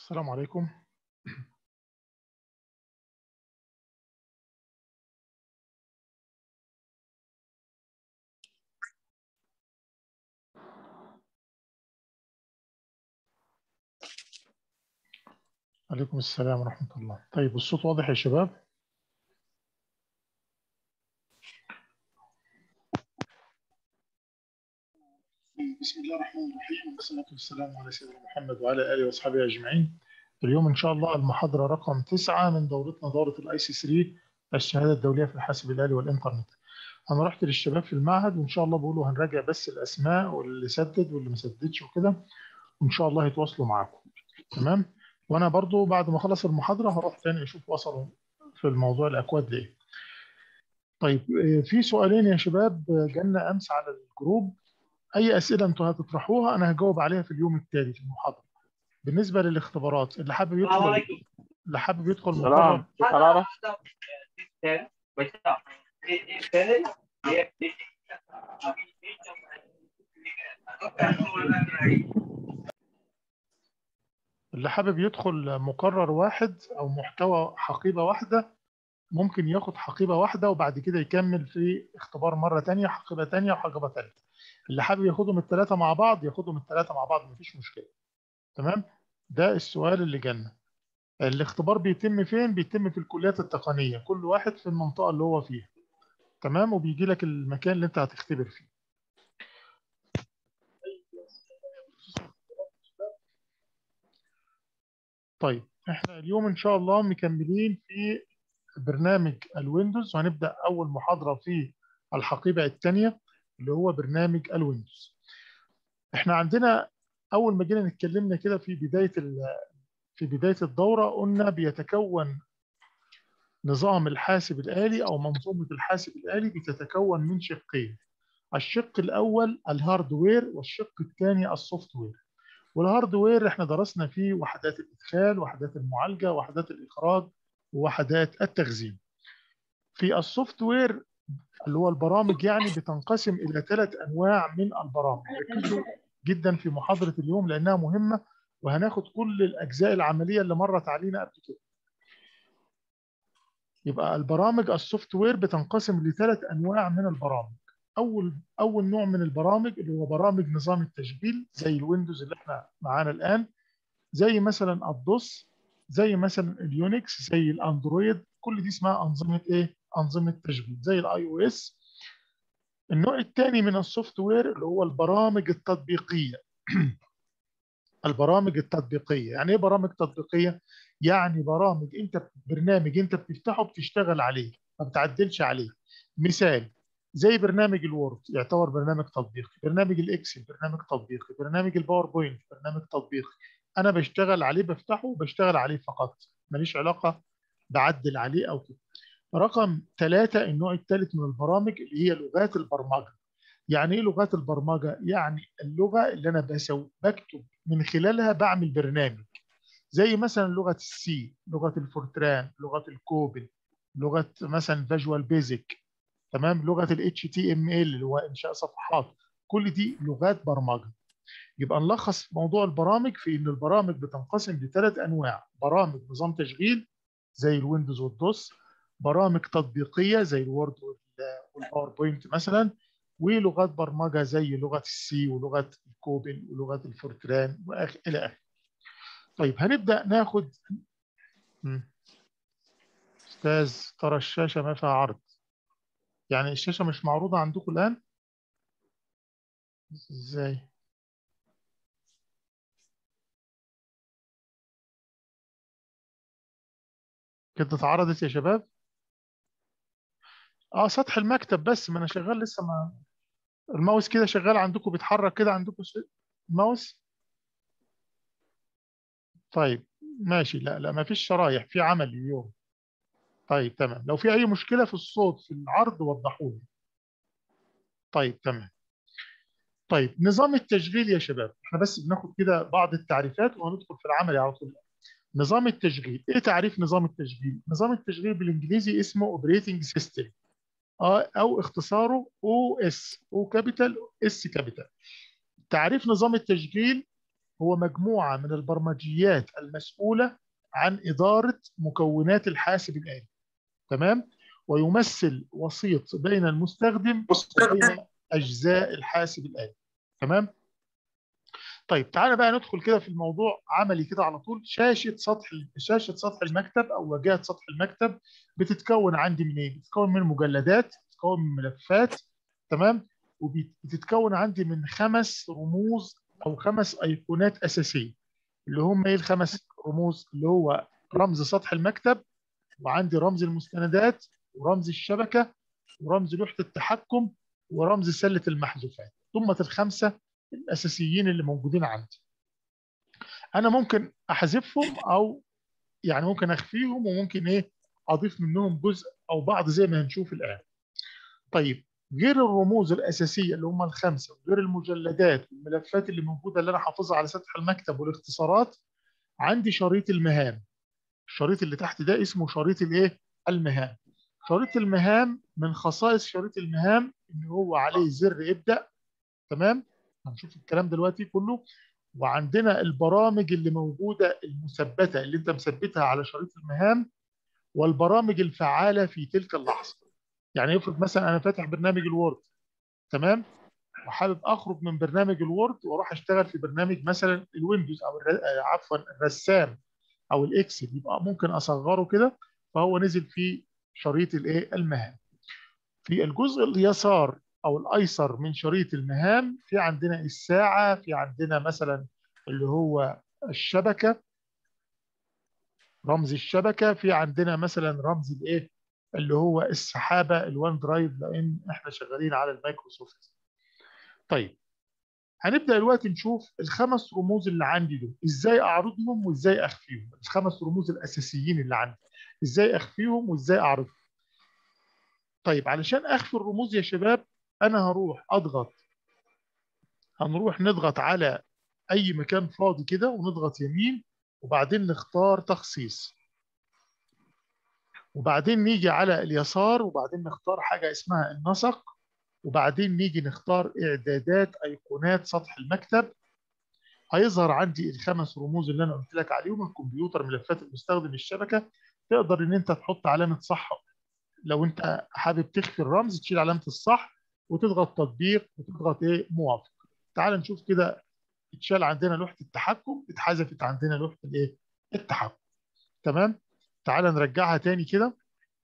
السلام عليكم عليكم السلام ورحمة الله طيب الصوت واضح يا شباب بسم الله الرحمن الرحيم والصلاة والسلام على سيدنا محمد وعلى آله وأصحابه أجمعين اليوم إن شاء الله المحاضرة رقم تسعة من دورتنا دورة الاي سي 3 الشهادة الدولية في الحاسب الآلي والإنترنت أنا رحت للشباب في المعهد وإن شاء الله بقولوا هنراجع بس الأسماء واللي سدد واللي ما سددش وكده وإن شاء الله يتواصلوا معاكم تمام وأنا برضو بعد ما أخلص المحاضرة هروح تاني أشوف وصلوا في الموضوع الأكواد لإيه طيب في سؤالين يا شباب جالنا أمس على الجروب اي اسئله انتوا هتطرحوها انا هجاوب عليها في اليوم التالي في المحاضره بالنسبه للاختبارات اللي حابب يدخل اللي حابب يدخل سلام كيف حرارة؟ اللي حابب يدخل مقرر واحد او محتوى حقيبه واحده ممكن ياخد حقيبه واحده وبعد كده يكمل في اختبار مره ثانيه حقيبه ثانيه وحقيبه ثالثه اللي حابب ياخدهم الثلاثه مع بعض ياخدهم الثلاثه مع بعض مفيش مشكله تمام ده السؤال اللي جالنا الاختبار بيتم فين بيتم في الكليات التقنيه كل واحد في المنطقه اللي هو فيها تمام وبيجي لك المكان اللي انت هتختبر فيه طيب احنا اليوم ان شاء الله مكملين في برنامج الويندوز وهنبدا اول محاضره في الحقيبه الثانيه اللي هو برنامج الويندوز احنا عندنا اول ما جينا اتكلمنا كده في بدايه في بدايه الدوره قلنا بيتكون نظام الحاسب الآلي أو منظومة الحاسب الآلي بتتكون من شقين الشق الأول الهاردوير والشق الثاني السوفت وير والهاردوير احنا درسنا فيه وحدات الإدخال وحدات المعالجة وحدات الإخراج ووحدات التخزين في السوفت وير اللي هو البرامج يعني بتنقسم إلى ثلاث أنواع من البرامج ركزوا جدا في محاضرة اليوم لأنها مهمة وهناخد كل الأجزاء العملية اللي مرت علينا قبل كده يبقى البرامج السوفت وير بتنقسم لثلاث انواع من البرامج اول اول نوع من البرامج اللي هو برامج نظام التشغيل زي الويندوز اللي احنا معانا الان زي مثلا الدوس زي مثلا اليونكس زي الاندرويد كل دي اسمها انظمه ايه انظمه تشغيل زي الاي او اس النوع الثاني من السوفت وير اللي هو البرامج التطبيقيه البرامج التطبيقيه يعني ايه برامج تطبيقيه يعني برامج انت برنامج انت بتفتحه بتشتغل عليه ما بتعدلش عليه مثال زي برنامج الوورد يعتبر برنامج تطبيقي برنامج الاكسل برنامج تطبيقي برنامج الباوربوينت برنامج تطبيقي انا بشتغل عليه بفتحه وبشتغل عليه فقط ماليش علاقه بعدل عليه او كده رقم ثلاثة النوع الثالث من البرامج اللي هي لغات البرمجه يعني ايه لغات البرمجه يعني اللغه اللي انا بسوي بكتب من خلالها بعمل برنامج زي مثلا لغه السي لغه الفورتران لغه الكوبل لغه مثلا فيجوال بيزك تمام لغه الاتش تي ام ال اللي هو انشاء صفحات كل دي لغات برمجه يبقى نلخص موضوع البرامج في ان البرامج بتنقسم لثلاث انواع برامج نظام تشغيل زي الويندوز والدوس برامج تطبيقيه زي الوورد والباوربوينت مثلا ولغات برمجه زي لغه السي ولغه الكوبل ولغه الفورتران والى اخره طيب هنبدا ناخد استاذ ترى الشاشه ما فيها عرض يعني الشاشه مش معروضه عندكم الان ازاي كده اتعرضت يا شباب اه سطح المكتب بس ما انا شغال لسه ما الماوس كده شغال عندكم بيتحرك كده عندكم الماوس طيب ماشي لا لا ما فيش شرايح في عمل اليوم طيب تمام لو في اي مشكله في الصوت في العرض وضحوا لي طيب تمام طيب نظام التشغيل يا شباب احنا بس بناخد كده بعض التعريفات وهندخل في العمل على طول نظام التشغيل ايه تعريف نظام التشغيل نظام التشغيل بالانجليزي اسمه اوبريتنج سيستم او اختصاره او اس او كابيتال اس كابيتال تعريف نظام التشغيل هو مجموعه من البرمجيات المسؤوله عن اداره مكونات الحاسب الالي تمام ويمثل وسيط بين المستخدم وبين اجزاء الحاسب الالي تمام طيب تعالى بقى ندخل كده في الموضوع عملي كده على طول شاشه سطح شاشه سطح المكتب او واجهه سطح المكتب بتتكون عندي من ايه؟ بتتكون من مجلدات بتتكون من ملفات تمام وبتتكون عندي من خمس رموز او خمس ايقونات اساسيه اللي هم ايه الخمس رموز اللي هو رمز سطح المكتب وعندي رمز المستندات ورمز الشبكه ورمز لوحه التحكم ورمز سله المحذوفات ثم الخمسه الاساسيين اللي موجودين عندي انا ممكن احذفهم او يعني ممكن اخفيهم وممكن ايه اضيف منهم جزء او بعض زي ما هنشوف الان طيب غير الرموز الاساسيه اللي هم الخمسه وغير المجلدات والملفات اللي موجوده اللي انا حافظها على سطح المكتب والاختصارات عندي شريط المهام الشريط اللي تحت ده اسمه شريط الايه المهام شريط المهام من خصائص شريط المهام ان هو عليه زر ابدا تمام هنشوف الكلام دلوقتي كله وعندنا البرامج اللي موجوده المثبته اللي انت مثبتها على شريط المهام والبرامج الفعاله في تلك اللحظه يعني يفرض مثلا انا فاتح برنامج الوورد تمام وحابب اخرج من برنامج الوورد واروح اشتغل في برنامج مثلا الويندوز او عفوا الرسام او الاكسل يبقى ممكن اصغره كده فهو نزل في شريط الايه المهام في الجزء اليسار او الايسر من شريط المهام في عندنا الساعه في عندنا مثلا اللي هو الشبكه رمز الشبكه في عندنا مثلا رمز الايه اللي هو السحابه الوان درايف لان احنا شغالين على المايكروسوفت طيب هنبدا دلوقتي نشوف الخمس رموز اللي عندي دول ازاي اعرضهم وازاي اخفيهم الخمس رموز الاساسيين اللي عندي ازاي اخفيهم وازاي اعرضهم طيب علشان اخفي الرموز يا شباب انا هروح اضغط هنروح نضغط على اي مكان فاضي كده ونضغط يمين وبعدين نختار تخصيص وبعدين نيجي على اليسار وبعدين نختار حاجه اسمها النسق وبعدين نيجي نختار اعدادات ايقونات سطح المكتب هيظهر عندي الخمس رموز اللي انا قلت لك عليهم الكمبيوتر ملفات المستخدم الشبكه تقدر ان انت تحط علامه صح لو انت حابب تخفي الرمز تشيل علامه الصح وتضغط تطبيق وتضغط ايه موافق تعال نشوف كده اتشال عندنا لوحه التحكم اتحذفت عندنا لوحه الايه التحكم تمام تعال نرجعها تاني كده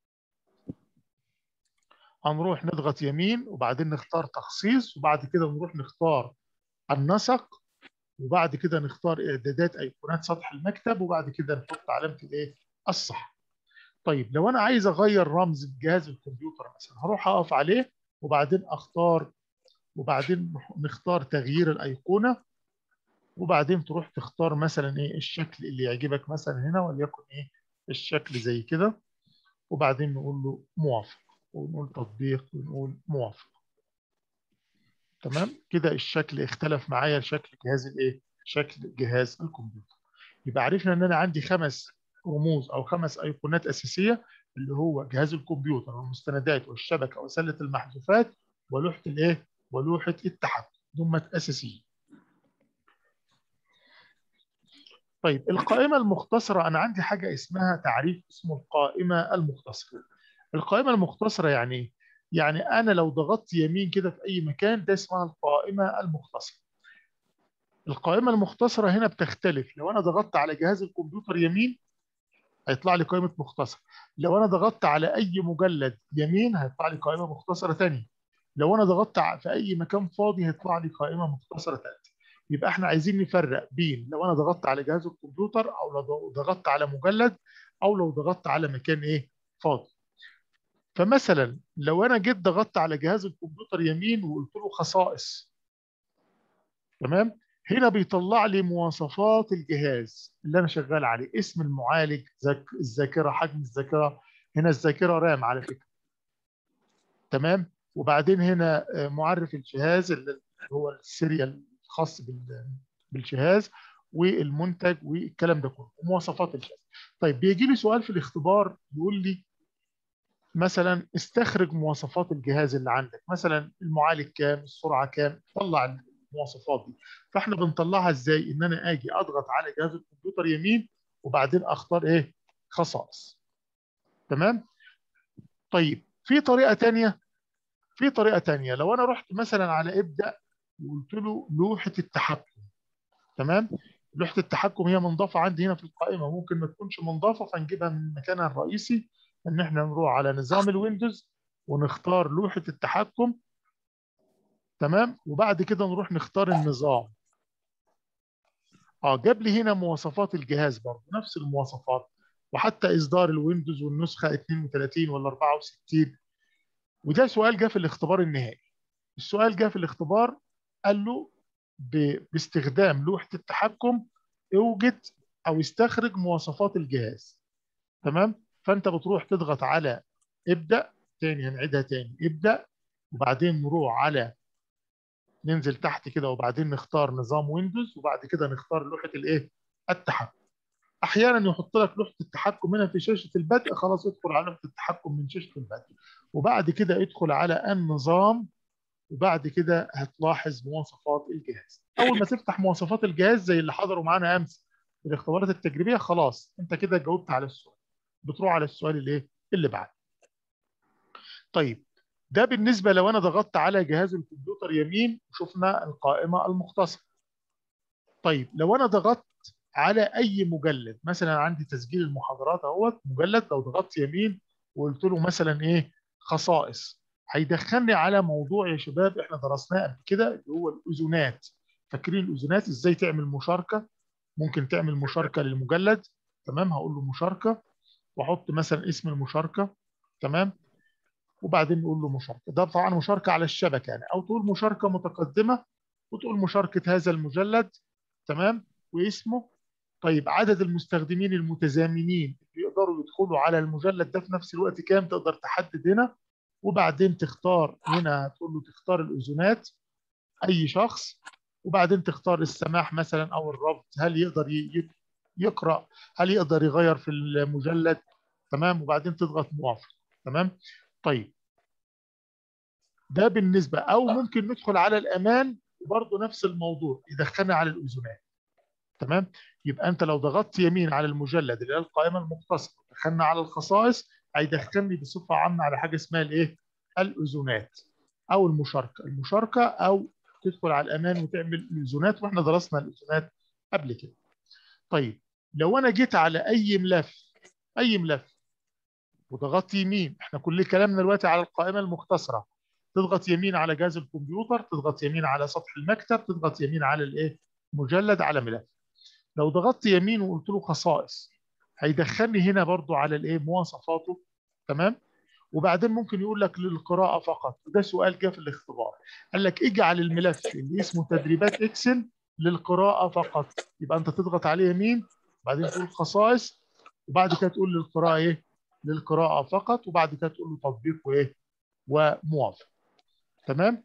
هنروح نضغط يمين وبعدين نختار تخصيص وبعد كده نروح نختار النسق وبعد كده نختار اعدادات ايقونات سطح المكتب وبعد كده نحط علامه الايه الصح طيب لو انا عايز اغير رمز جهاز الكمبيوتر مثلا هروح اقف عليه وبعدين اختار وبعدين نختار تغيير الايقونه وبعدين تروح تختار مثلا ايه الشكل اللي يعجبك مثلا هنا وليكن ايه الشكل زي كده وبعدين نقول له موافق ونقول تطبيق ونقول موافق تمام كده الشكل اختلف معايا لشكل جهاز الايه شكل جهاز الكمبيوتر يبقى عرفنا ان انا عندي خمس رموز او خمس ايقونات اساسيه اللي هو جهاز الكمبيوتر والمستندات والشبكه وسله المحذوفات ولوحه الايه ولوحه التحكم دول اساسيين طيب القائمه المختصره انا عندي حاجه اسمها تعريف اسمه القائمه المختصره القائمه المختصره يعني ايه يعني انا لو ضغطت يمين كده في اي مكان ده اسمها القائمه المختصره القائمه المختصره هنا بتختلف لو انا ضغطت على جهاز الكمبيوتر يمين هيطلع لي قائمه مختصر لو انا ضغطت على اي مجلد يمين هيطلع لي قائمه مختصره ثانيه لو انا ضغطت في اي مكان فاضي هيطلع لي قائمه مختصره ثالثه يبقى احنا عايزين نفرق بين لو انا ضغطت على جهاز الكمبيوتر او لو ضغطت على مجلد او لو ضغطت على مكان ايه فاضي فمثلا لو انا جيت ضغطت على جهاز الكمبيوتر يمين وقلت له خصائص تمام هنا بيطلع لي مواصفات الجهاز اللي انا شغال عليه اسم المعالج الذاكره حجم الذاكره هنا الذاكره رام على فكره تمام وبعدين هنا معرف الجهاز اللي هو السيريال الخاص بالجهاز والمنتج والكلام ده كله ومواصفات الجهاز طيب بيجي لي سؤال في الاختبار يقول لي مثلا استخرج مواصفات الجهاز اللي عندك مثلا المعالج كام السرعه كام طلع المواصفات دي فاحنا بنطلعها ازاي ان انا اجي اضغط على جهاز الكمبيوتر يمين وبعدين اختار ايه خصائص تمام طيب في طريقه ثانيه في طريقه ثانيه لو انا رحت مثلا على ابدا وقلت له لوحه التحكم تمام لوحه التحكم هي منضافه عندي هنا في القائمه ممكن ما تكونش منضافه فنجيبها من مكانها الرئيسي ان احنا نروح على نظام الويندوز ونختار لوحه التحكم تمام وبعد كده نروح نختار النظام اه جاب لي هنا مواصفات الجهاز برضه نفس المواصفات وحتى اصدار الويندوز والنسخه 32 ولا 64 وده سؤال جه في الاختبار النهائي السؤال جه في الاختبار قال له باستخدام لوحه التحكم اوجد او استخرج مواصفات الجهاز تمام فانت بتروح تضغط على ابدا تاني هنعيدها تاني ابدا وبعدين نروح على ننزل تحت كده وبعدين نختار نظام ويندوز وبعد كده نختار لوحه الايه التحكم احيانا يحط لك لوحه التحكم هنا في شاشه البدء خلاص ادخل على لوحه التحكم من شاشه البدء وبعد كده ادخل على النظام وبعد كده هتلاحظ مواصفات الجهاز اول ما تفتح مواصفات الجهاز زي اللي حضروا معانا امس في الاختبارات التجريبيه خلاص انت كده جاوبت على السؤال بتروح على السؤال اللي ايه اللي بعده طيب ده بالنسبه لو انا ضغطت على جهاز الكمبيوتر يمين وشفنا القائمه المختصره طيب لو انا ضغطت على اي مجلد مثلا عندي تسجيل المحاضرات اهوت مجلد لو ضغطت يمين وقلت له مثلا ايه خصائص هيدخلني على موضوع يا شباب احنا درسناه قبل كده اللي هو الاذونات فاكرين الاذونات ازاي تعمل مشاركه ممكن تعمل مشاركه للمجلد تمام هقول له مشاركه واحط مثلا اسم المشاركه تمام وبعدين نقول له مشاركه ده طبعا مشاركه على الشبكه يعني او تقول مشاركه متقدمه وتقول مشاركه هذا المجلد تمام واسمه طيب عدد المستخدمين المتزامنين اللي يقدروا يدخلوا على المجلد ده في نفس الوقت كام تقدر تحدد هنا وبعدين تختار هنا تقول له تختار الاذونات اي شخص وبعدين تختار السماح مثلا او الرفض هل يقدر يقرا هل يقدر يغير في المجلد تمام وبعدين تضغط موافق تمام طيب ده بالنسبه او ممكن ندخل على الامان وبرضه نفس الموضوع يدخلنا على الاذونات تمام يبقى انت لو ضغطت يمين على المجلد اللي هي القائمه المختصره دخلنا على الخصائص هيدخلني بصفه عامه على حاجه اسمها الايه الاذونات او المشاركه المشاركه او تدخل على الامان وتعمل الاذونات واحنا درسنا الاذونات قبل كده طيب لو انا جيت على اي ملف اي ملف وضغطت يمين احنا كل كلامنا دلوقتي على القائمه المختصره تضغط يمين على جهاز الكمبيوتر تضغط يمين على سطح المكتب تضغط يمين على الايه مجلد على ملف لو ضغطت يمين وقلت له خصائص هيدخلني هنا برضو على الايه مواصفاته تمام وبعدين ممكن يقول لك للقراءه فقط وده سؤال جه في الاختبار قال لك اجعل الملف اللي اسمه تدريبات اكسل للقراءه فقط يبقى انت تضغط عليه يمين وبعدين تقول خصائص وبعد كده تقول للقراءه ايه للقراءه فقط وبعد كده تقول له تطبيق وايه وموافق تمام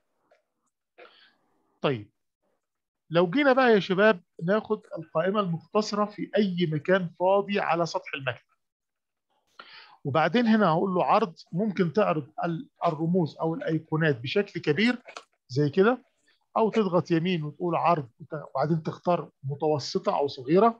طيب لو جينا بقى يا شباب ناخد القائمه المختصره في اي مكان فاضي على سطح المكتب وبعدين هنا هقول له عرض ممكن تعرض الرموز او الايقونات بشكل كبير زي كده او تضغط يمين وتقول عرض وبعدين تختار متوسطه او صغيره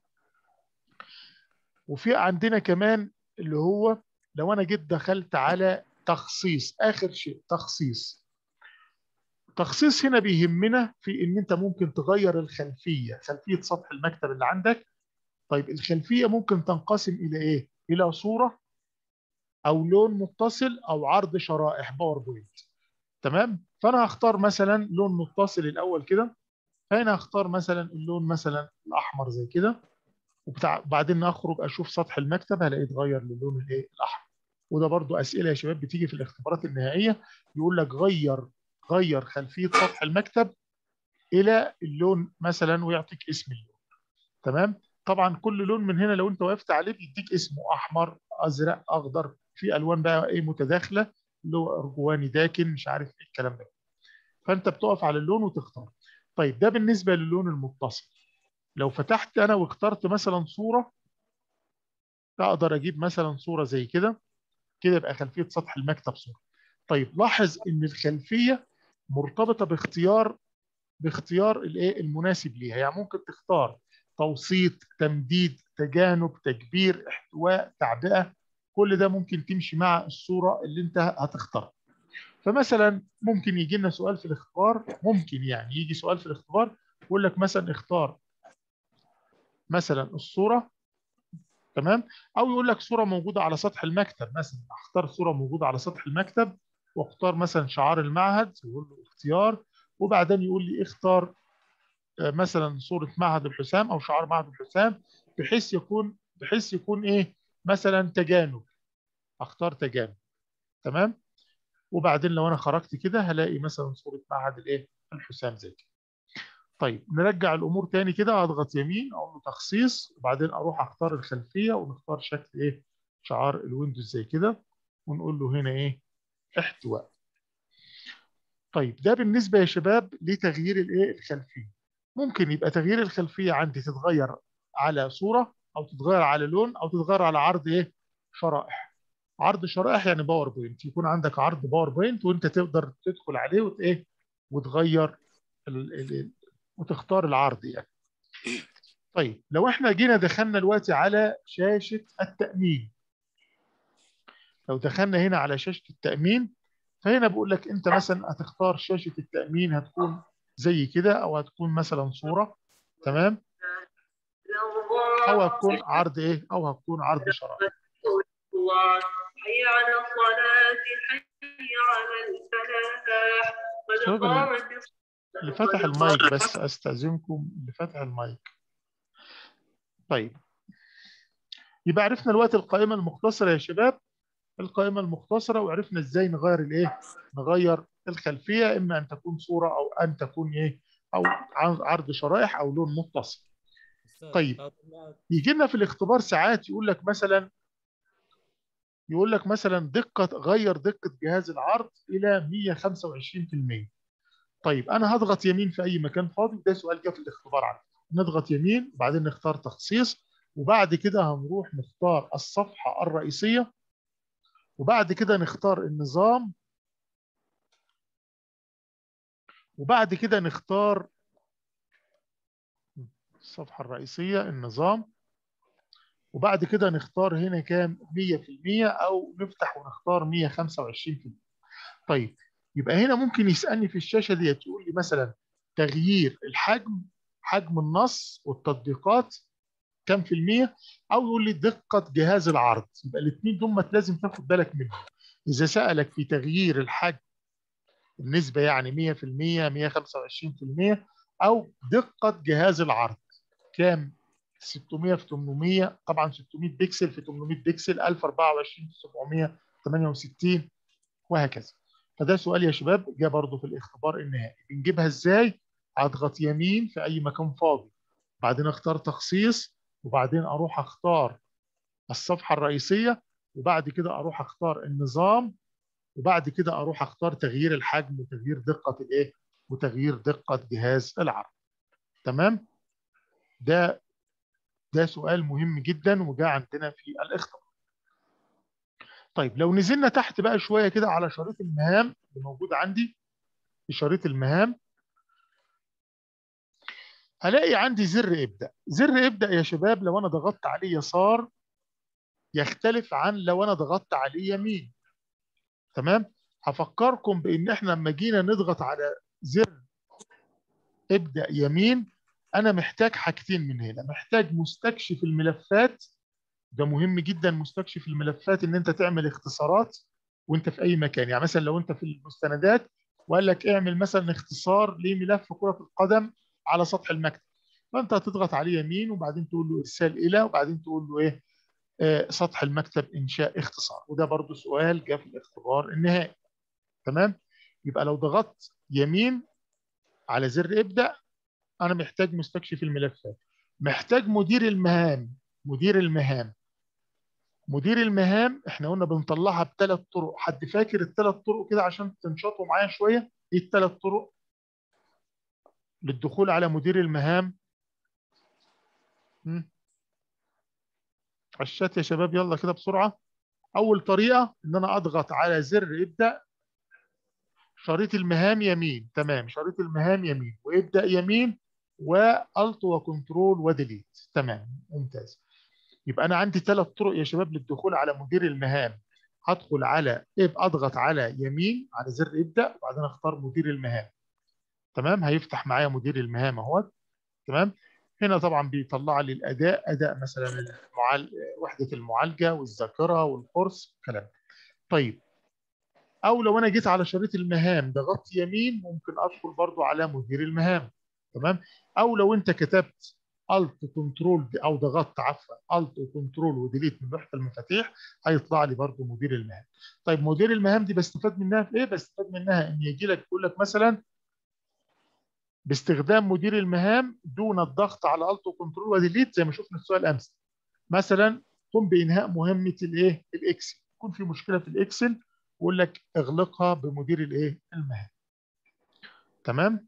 وفي عندنا كمان اللي هو لو انا جيت دخلت على تخصيص اخر شيء تخصيص تخصيص هنا بيهمنا في ان انت ممكن تغير الخلفيه خلفيه سطح المكتب اللي عندك طيب الخلفيه ممكن تنقسم الى ايه الى صوره او لون متصل او عرض شرائح باوربوينت تمام فانا هختار مثلا لون متصل الاول كده فهنا هختار مثلا اللون مثلا الاحمر زي كده وبتاع بعدين اخرج اشوف سطح المكتب هلاقيه اتغير للون الايه الاحمر وده برضو اسئله يا شباب بتيجي في الاختبارات النهائيه يقول لك غير غير خلفيه سطح المكتب الى اللون مثلا ويعطيك اسم اللون تمام طبعا كل لون من هنا لو انت وقفت عليه بيديك اسمه احمر ازرق اخضر في الوان بقى ايه متداخله اللي هو ارجواني داكن مش عارف ايه الكلام ده فانت بتقف على اللون وتختار طيب ده بالنسبه للون المتصل لو فتحت انا واخترت مثلا صوره اقدر اجيب مثلا صوره زي كده كده يبقى خلفيه سطح المكتب صوره طيب لاحظ ان الخلفيه مرتبطه باختيار باختيار الايه المناسب ليها يعني ممكن تختار توسيط تمديد تجانب تكبير احتواء تعبئه كل ده ممكن تمشي مع الصوره اللي انت هتختارها فمثلا ممكن يجي لنا سؤال في الاختبار ممكن يعني يجي سؤال في الاختبار يقول لك مثلا اختار مثلا الصوره تمام او يقول لك صوره موجوده على سطح المكتب مثلا اختار صوره موجوده على سطح المكتب واختار مثلا شعار المعهد يقول له اختيار وبعدين يقول لي اختار مثلا صوره معهد الحسام او شعار معهد الحسام بحيث يكون بحيث يكون ايه مثلا تجانب اختار تجانب تمام وبعدين لو انا خرجت كده هلاقي مثلا صوره معهد الايه الحسام زي كده طيب نرجع الامور تاني كده اضغط يمين اقول له تخصيص وبعدين اروح اختار الخلفيه ونختار شكل ايه شعار الويندوز زي كده ونقول له هنا ايه احتواء طيب ده بالنسبه يا شباب لتغيير الايه الخلفيه ممكن يبقى تغيير الخلفيه عندي تتغير على صوره او تتغير على لون او تتغير على عرض ايه شرائح عرض شرائح يعني باوربوينت يكون عندك عرض باوربوينت وانت تقدر تدخل عليه وت ايه وتغير ال ال وتختار العرض يعني طيب لو احنا جينا دخلنا دلوقتي على شاشه التامين لو دخلنا هنا على شاشه التامين فهنا بقول لك انت مثلا هتختار شاشه التامين هتكون زي كده او هتكون مثلا صوره تمام او هتكون عرض ايه او هتكون عرض شرائح حي على الصلاة حي على الفلاح قد قامت اللي فتح المايك بس استاذنكم اللي فتح المايك طيب يبقى عرفنا الوقت القائمه المختصره يا شباب القائمه المختصره وعرفنا ازاي نغير الايه نغير الخلفيه اما ان تكون صوره او ان تكون ايه او عرض شرائح او لون متصل طيب يجي لنا في الاختبار ساعات يقول لك مثلا يقول لك مثلا دقه غير دقه جهاز العرض الى 125% طيب انا هضغط يمين في اي مكان فاضي ده سؤال جه في الاختبار عندي نضغط يمين وبعدين نختار تخصيص وبعد كده هنروح نختار الصفحه الرئيسيه وبعد كده نختار النظام وبعد كده نختار الصفحة الرئيسية النظام وبعد كده نختار هنا كام 100% أو نفتح ونختار 125% طيب يبقى هنا ممكن يسألني في الشاشة دي تقول لي مثلا تغيير الحجم حجم النص والتطبيقات كم في المية أو يقول لي دقة جهاز العرض يبقى الاثنين دول لازم تاخد بالك منهم إذا سألك في تغيير الحجم النسبة يعني 100% 125% أو دقة جهاز العرض كام 600 في 800 طبعا 600 بكسل في 800 بكسل 1024 في 768 وهكذا فده سؤال يا شباب جه برضه في الاختبار النهائي بنجيبها ازاي اضغط يمين في اي مكان فاضي بعدين اختار تخصيص وبعدين اروح اختار الصفحه الرئيسيه وبعد كده اروح اختار النظام وبعد كده اروح اختار تغيير الحجم وتغيير دقه الايه وتغيير دقه جهاز العرض تمام ده ده سؤال مهم جدا وجاء عندنا في الاختبار طيب لو نزلنا تحت بقى شويه كده على شريط المهام اللي موجود عندي في شريط المهام هلاقي عندي زر ابدا زر ابدا يا شباب لو انا ضغطت عليه يسار يختلف عن لو انا ضغطت عليه يمين تمام هفكركم بان احنا لما جينا نضغط على زر ابدا يمين انا محتاج حاجتين من هنا محتاج مستكشف الملفات ده مهم جدا مستكشف الملفات ان انت تعمل اختصارات وانت في اي مكان يعني مثلا لو انت في المستندات وقال لك اعمل مثلا اختصار لملف كره القدم على سطح المكتب فانت هتضغط عليه يمين وبعدين تقول له ارسال الى وبعدين تقول له ايه آه سطح المكتب انشاء اختصار وده برضو سؤال جاء في الاختبار النهائي تمام يبقى لو ضغطت يمين على زر ابدا انا محتاج مستكشف الملفات محتاج مدير المهام مدير المهام مدير المهام احنا قلنا بنطلعها بثلاث طرق حد فاكر الثلاث طرق كده عشان تنشطوا معايا شويه ايه الثلاث طرق للدخول على مدير المهام على الشات يا شباب يلا كده بسرعه اول طريقه ان انا اضغط على زر ابدا شريط المهام يمين تمام شريط المهام يمين وابدا يمين والت وكنترول وديليت تمام ممتاز يبقى انا عندي ثلاث طرق يا شباب للدخول على مدير المهام هدخل على اضغط على يمين على زر ابدا وبعدين اختار مدير المهام تمام هيفتح معايا مدير المهام اهوت تمام هنا طبعا بيطلع لي الاداء اداء مثلا المعال... وحده المعالجه والذاكره والقرص كلام طيب او لو انا جيت على شريط المهام ضغطت يمين ممكن ادخل برضو على مدير المهام تمام او لو انت كتبت الت كنترول او ضغطت عفوا الت وكنترول وديليت من لوحه المفاتيح هيطلع لي برضو مدير المهام طيب مدير المهام دي بستفاد منها في ايه بستفاد منها ان يجي لك يقول لك مثلا باستخدام مدير المهام دون الضغط على الت وكنترول وديليت زي ما شفنا في السؤال الامس مثلا قم بانهاء مهمه الايه الاكسل يكون في مشكله في الاكسل ويقول لك اغلقها بمدير الايه المهام تمام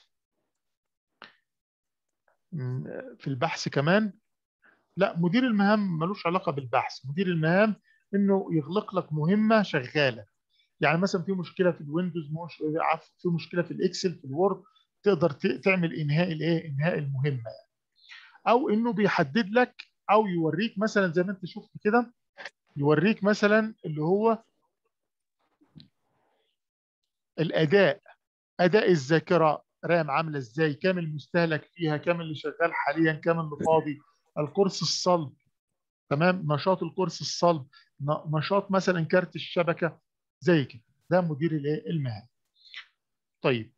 في البحث كمان لا مدير المهام ملوش علاقه بالبحث مدير المهام انه يغلق لك مهمه شغاله يعني مثلا في مشكله في الويندوز مش عفوا في مشكله في الاكسل في الوورد تقدر تعمل انهاء الايه انهاء المهمه يعني. او انه بيحدد لك او يوريك مثلا زي ما انت شفت كده يوريك مثلا اللي هو الاداء اداء الذاكره رام عامله ازاي كام المستهلك فيها كام اللي شغال حاليا كام اللي فاضي القرص الصلب تمام نشاط القرص الصلب نشاط مثلا كارت الشبكه زي كده ده مدير الايه المهام طيب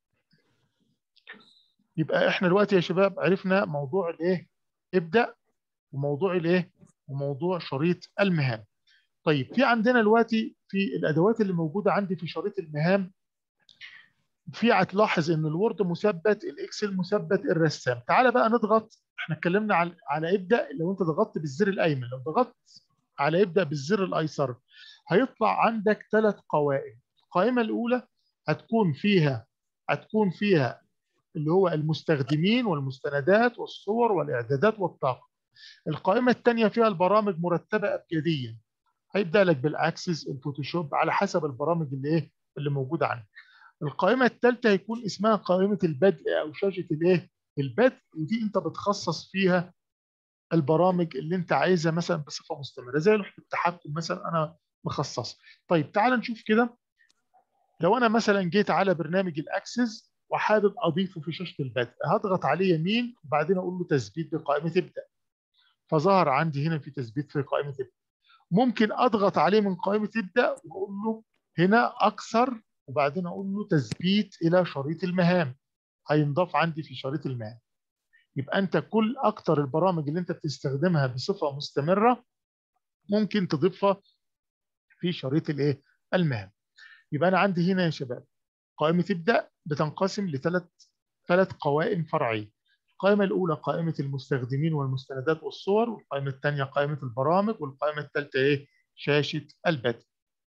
يبقى احنا دلوقتي يا شباب عرفنا موضوع الايه ابدا وموضوع الايه وموضوع شريط المهام طيب في عندنا دلوقتي في الادوات اللي موجوده عندي في شريط المهام في هتلاحظ ان الوورد مثبت الاكسل مثبت الرسام تعال بقى نضغط احنا اتكلمنا على على ابدا لو انت ضغطت بالزر الايمن لو ضغطت على ابدا بالزر الايسر هيطلع عندك ثلاث قوائم القائمه الاولى هتكون فيها هتكون فيها اللي هو المستخدمين والمستندات والصور والاعدادات والطاقه القائمه الثانيه فيها البرامج مرتبه ابجديا هيبدا لك بالاكسس الفوتوشوب على حسب البرامج اللي ايه اللي موجوده عندك القائمه الثالثه هيكون اسمها قائمه البدء او شاشه الايه البدء ودي انت بتخصص فيها البرامج اللي انت عايزها مثلا بصفه مستمره زي لوحه التحكم مثلا انا مخصص طيب تعال نشوف كده لو انا مثلا جيت على برنامج الاكسس وحابب اضيفه في شاشه البدء هضغط عليه يمين وبعدين اقول له تثبيت بقائمه ابدا فظهر عندي هنا في تثبيت في قائمه ابدا ممكن اضغط عليه من قائمه ابدا واقول له هنا اكثر وبعدين اقول له تثبيت الى شريط المهام هينضاف عندي في شريط المهام يبقى انت كل اكتر البرامج اللي انت بتستخدمها بصفه مستمره ممكن تضيفها في شريط الايه المهام يبقى انا عندي هنا يا شباب قائمه ابدا بتنقسم لثلاث ثلاث قوائم فرعيه القائمه الاولى قائمه المستخدمين والمستندات والصور والقائمه الثانيه قائمه البرامج والقائمه الثالثه ايه شاشه البدء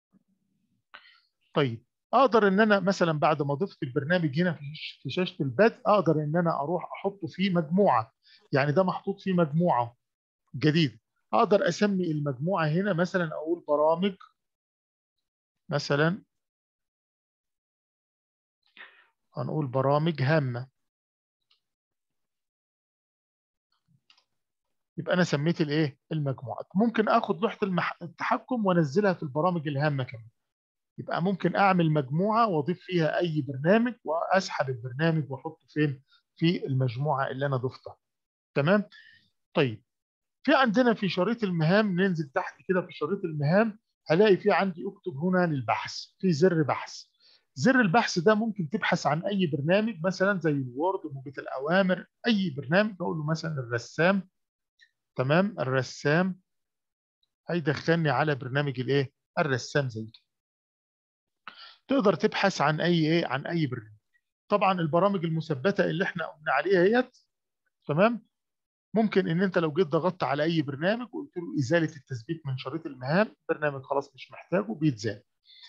طيب اقدر ان انا مثلا بعد ما ضفت البرنامج هنا في شاشه البدء اقدر ان انا اروح احطه في مجموعه يعني ده محطوط في مجموعه جديده اقدر اسمي المجموعه هنا مثلا اقول برامج مثلا هنقول برامج هامه يبقى انا سميت الايه المجموعه ممكن اخد لوحه المح... التحكم وانزلها في البرامج الهامه كمان يبقى ممكن اعمل مجموعه واضيف فيها اي برنامج واسحب البرنامج واحطه فين في المجموعه اللي انا ضفتها تمام طيب في عندنا في شريط المهام ننزل تحت كده في شريط المهام هلاقي في عندي اكتب هنا للبحث في زر بحث زر البحث ده ممكن تبحث عن اي برنامج مثلا زي الوورد موجة الاوامر اي برنامج اقول له مثلا الرسام تمام الرسام هيدخلني على برنامج الايه الرسام زي كده تقدر تبحث عن اي ايه عن اي برنامج طبعا البرامج المثبته اللي احنا قلنا عليها هيت تمام ممكن ان انت لو جيت ضغطت على اي برنامج وقلت له ازاله التثبيت من شريط المهام البرنامج خلاص مش محتاجه بيتزال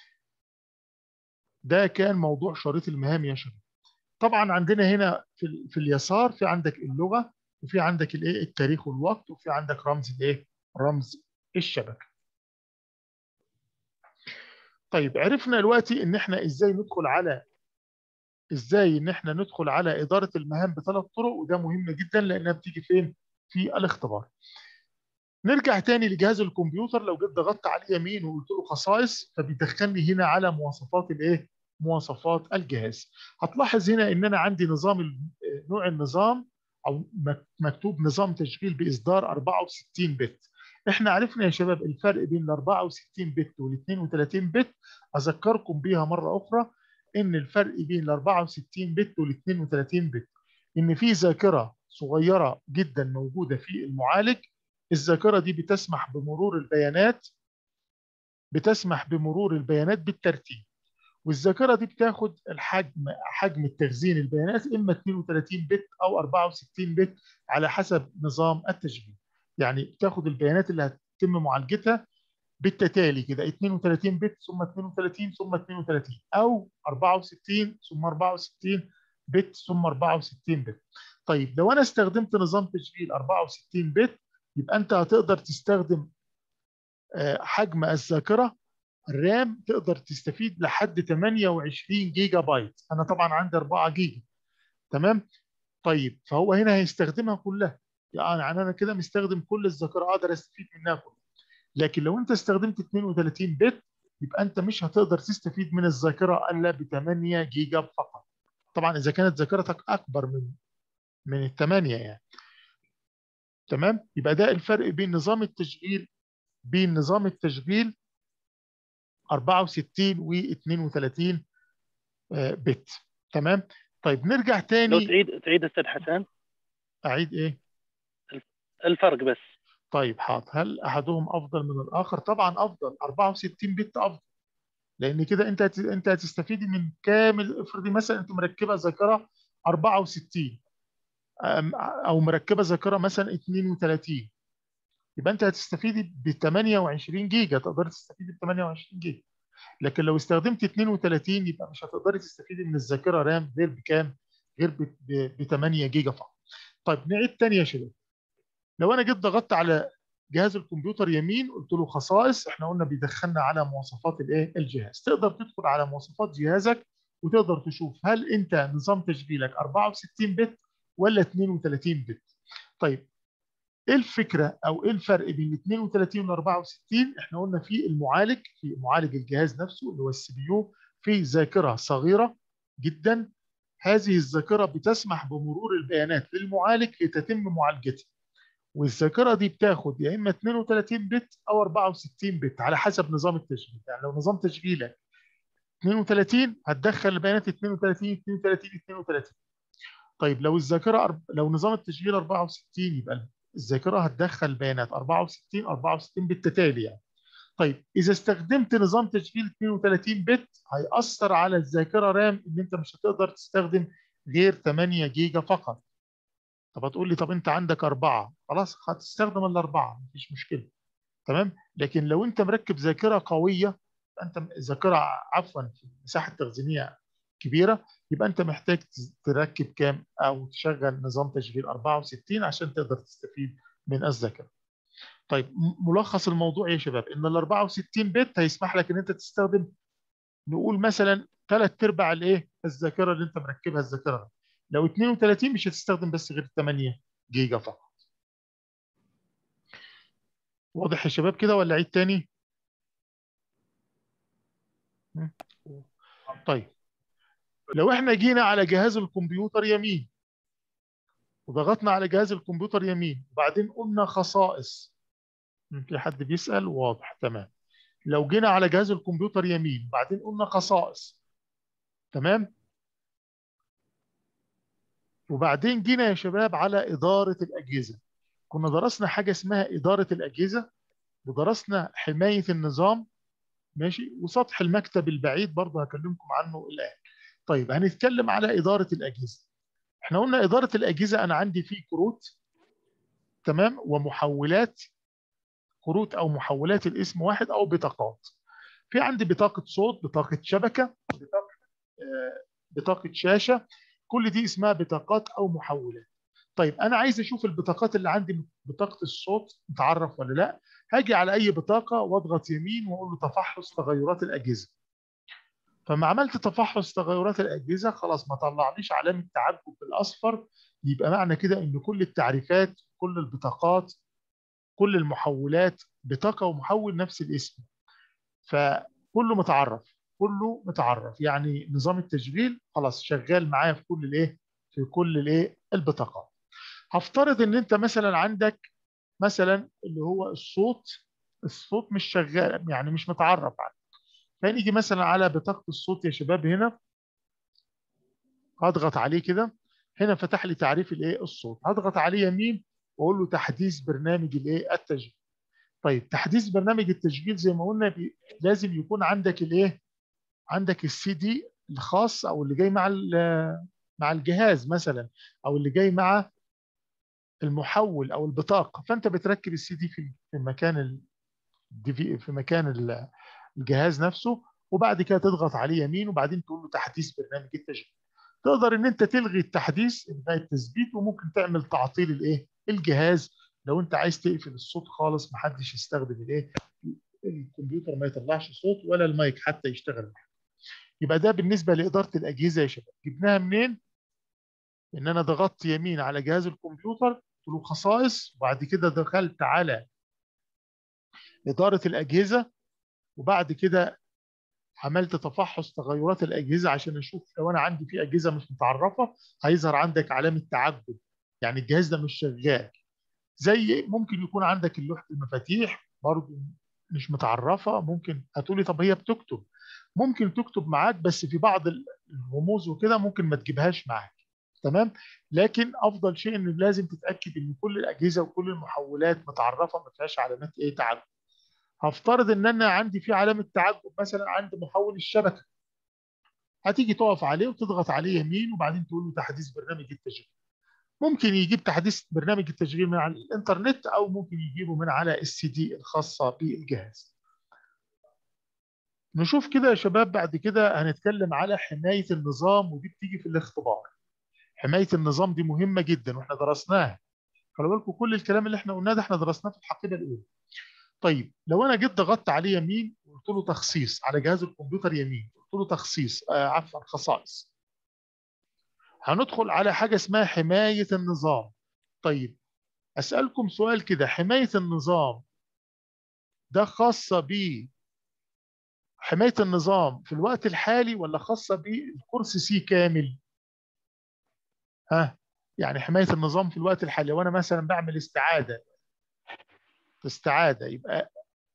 ده كان موضوع شريط المهام يا شباب طبعا عندنا هنا في, في اليسار في عندك اللغه وفي عندك الايه التاريخ والوقت وفي عندك رمز الايه رمز الشبكه طيب عرفنا دلوقتي ان احنا ازاي ندخل على ازاي ان احنا ندخل على اداره المهام بثلاث طرق وده مهم جدا لانها بتيجي فين في الاختبار نرجع تاني لجهاز الكمبيوتر لو جيت ضغطت عليه يمين وقلت له خصائص فبيدخلني هنا على مواصفات الايه مواصفات الجهاز هتلاحظ هنا ان انا عندي نظام نوع النظام او مكتوب نظام تشغيل باصدار 64 بت احنا عرفنا يا شباب الفرق بين ال 64 بت وال 32 بت اذكركم بيها مره اخرى ان الفرق بين ال 64 بت وال 32 بت ان في ذاكره صغيره جدا موجوده في المعالج الذاكره دي بتسمح بمرور البيانات بتسمح بمرور البيانات بالترتيب والذاكره دي بتاخد الحجم حجم التخزين البيانات اما 32 بت او 64 بت على حسب نظام التشغيل يعني بتاخد البيانات اللي هتتم معالجتها بالتتالي كده 32 بت ثم 32 ثم 32 او 64 ثم 64 بت ثم 64 بت طيب لو انا استخدمت نظام تشغيل 64 بت يبقى انت هتقدر تستخدم حجم الذاكره الرام تقدر تستفيد لحد 28 جيجا بايت انا طبعا عندي 4 جيجا تمام طيب فهو هنا هيستخدمها كلها يعني انا كده مستخدم كل الذاكره اقدر استفيد منها كلها لكن لو انت استخدمت 32 بت يبقى انت مش هتقدر تستفيد من الذاكره الا ب 8 جيجا فقط طبعا اذا كانت ذاكرتك اكبر من من الثمانيه يعني تمام يبقى ده الفرق بين نظام التشغيل بين نظام التشغيل 64 و 32 بت تمام طيب نرجع تاني لو تعيد تعيد استاذ حسن اعيد ايه الفرق بس طيب حاضر هل احدهم افضل من الاخر طبعا افضل 64 بت افضل لان كده انت انت هتستفيدي من كامل افرضي مثلا انت مركبه ذاكره 64 او مركبه ذاكره مثلا 32 يبقى انت هتستفيدي ب 28 جيجا تقدري تستفيدي ب 28 جيجا لكن لو استخدمت 32 يبقى مش هتقدري تستفيدي من الذاكره رام غير بكام؟ غير ب 8 جيجا فقط. طيب نعيد تاني يا شباب. لو انا جيت ضغطت على جهاز الكمبيوتر يمين قلت له خصائص احنا قلنا بيدخلنا على مواصفات الايه؟ الجهاز. تقدر تدخل على مواصفات جهازك وتقدر تشوف هل انت نظام تشغيلك 64 بت ولا 32 بت. طيب ايه الفكره او ايه الفرق بين 32 و 64 احنا قلنا في المعالج في معالج الجهاز نفسه اللي هو السي بي يو في ذاكره صغيره جدا هذه الذاكره بتسمح بمرور البيانات للمعالج لتتم معالجتها والذاكره دي بتاخد يا اما 32 بت او 64 بت على حسب نظام التشغيل يعني لو نظام تشغيلك 32 هتدخل البيانات 32 32 32 طيب لو الذاكره لو نظام التشغيل 64 يبقى الذاكره هتدخل بيانات 64 64 بالتتالي يعني. طيب اذا استخدمت نظام تشغيل 32 بت هيأثر على الذاكره رام ان انت مش هتقدر تستخدم غير 8 جيجا فقط. طب هتقول لي طب انت عندك اربعه خلاص هتستخدم الاربعه مفيش مشكله. تمام؟ لكن لو انت مركب ذاكره قويه انت ذاكره عفوا مساحه تخزينيه كبيره يبقى انت محتاج تركب كام او تشغل نظام تشغيل 64 عشان تقدر تستفيد من الذاكره. طيب ملخص الموضوع يا شباب ان ال 64 بت هيسمح لك ان انت تستخدم نقول مثلا ثلاث ارباع الايه الذاكره اللي انت مركبها الذاكره لو 32 مش هتستخدم بس غير 8 جيجا فقط. واضح يا شباب كده ولا عيد تاني؟ طيب لو احنا جينا على جهاز الكمبيوتر يمين وضغطنا على جهاز الكمبيوتر يمين وبعدين قلنا خصائص في حد بيسأل واضح تمام لو جينا على جهاز الكمبيوتر يمين وبعدين قلنا خصائص تمام وبعدين جينا يا شباب على إدارة الأجهزة كنا درسنا حاجة اسمها إدارة الأجهزة ودرسنا حماية النظام ماشي وسطح المكتب البعيد برضه هكلمكم عنه الآن طيب هنتكلم على إدارة الأجهزة احنا قلنا إدارة الأجهزة أنا عندي فيه كروت تمام ومحولات كروت أو محولات الاسم واحد أو بطاقات في عندي بطاقة صوت بطاقة شبكة بطاقة آه بطاقة شاشة كل دي اسمها بطاقات أو محولات طيب أنا عايز أشوف البطاقات اللي عندي بطاقة الصوت متعرف ولا لا هاجي على أي بطاقة واضغط يمين وأقول له تفحص تغيرات الأجهزة فما عملت تفحص تغيرات الاجهزه خلاص ما طلعليش علامه تعجب بالاصفر يبقى معنى كده ان كل التعريفات كل البطاقات كل المحولات بطاقه ومحول نفس الاسم فكله متعرف كله متعرف يعني نظام التشغيل خلاص شغال معايا في كل الايه في كل الايه البطاقات هفترض ان انت مثلا عندك مثلا اللي هو الصوت الصوت مش شغال يعني مش متعرف عليه فنيجي مثلا على بطاقه الصوت يا شباب هنا هضغط عليه كده هنا فتح لي تعريف الايه الصوت هضغط عليه يمين واقول له تحديث برنامج الايه التسجيل طيب تحديث برنامج التسجيل زي ما قلنا بي... لازم يكون عندك الايه عندك السي دي الخاص او اللي جاي مع مع الجهاز مثلا او اللي جاي مع المحول او البطاقه فانت بتركب السي دي في في مكان ال... في مكان الجهاز نفسه وبعد كده تضغط عليه يمين وبعدين تقول له تحديث برنامج التسجيل تقدر ان انت تلغي التحديث انتهى التثبيت وممكن تعمل تعطيل الايه الجهاز لو انت عايز تقفل الصوت خالص محدش يستخدم الايه الكمبيوتر ما يطلعش صوت ولا المايك حتى يشتغل يبقى ده بالنسبه لاداره الاجهزه يا شباب جبناها منين ان انا ضغطت يمين على جهاز الكمبيوتر قلت له خصائص وبعد كده دخلت على اداره الاجهزه وبعد كده عملت تفحص تغيرات الاجهزه عشان اشوف لو انا عندي في اجهزه مش متعرفه هيظهر عندك علامه تعجب يعني الجهاز ده مش شغال زي ممكن يكون عندك لوحه المفاتيح برضه مش متعرفه ممكن هتقولي طب هي بتكتب ممكن تكتب معاك بس في بعض الرموز وكده ممكن ما تجيبهاش معاك تمام لكن افضل شيء ان لازم تتاكد ان كل الاجهزه وكل المحولات متعرفه ما فيهاش علامات ايه تعجب هفترض ان انا عندي في علامه تعجب مثلا عند محول الشبكه هتيجي تقف عليه وتضغط عليه يمين وبعدين تقول له تحديث برنامج التشغيل ممكن يجيب تحديث برنامج التشغيل من على الانترنت او ممكن يجيبه من على السي دي الخاصه بالجهاز نشوف كده يا شباب بعد كده هنتكلم على حمايه النظام ودي بتيجي في الاختبار حمايه النظام دي مهمه جدا واحنا درسناها خلي بالكم كل الكلام اللي احنا قلناه ده احنا درسناه في الحقيبه الاولى طيب لو انا جيت ضغطت عليه يمين وقلت له تخصيص على جهاز الكمبيوتر يمين قلت له تخصيص آه عفوا خصائص هندخل على حاجه اسمها حمايه النظام طيب اسالكم سؤال كده حمايه النظام ده خاصه ب حمايه النظام في الوقت الحالي ولا خاصه بالكورس سي كامل ها يعني حمايه النظام في الوقت الحالي وانا مثلا بعمل استعاده استعاده يبقى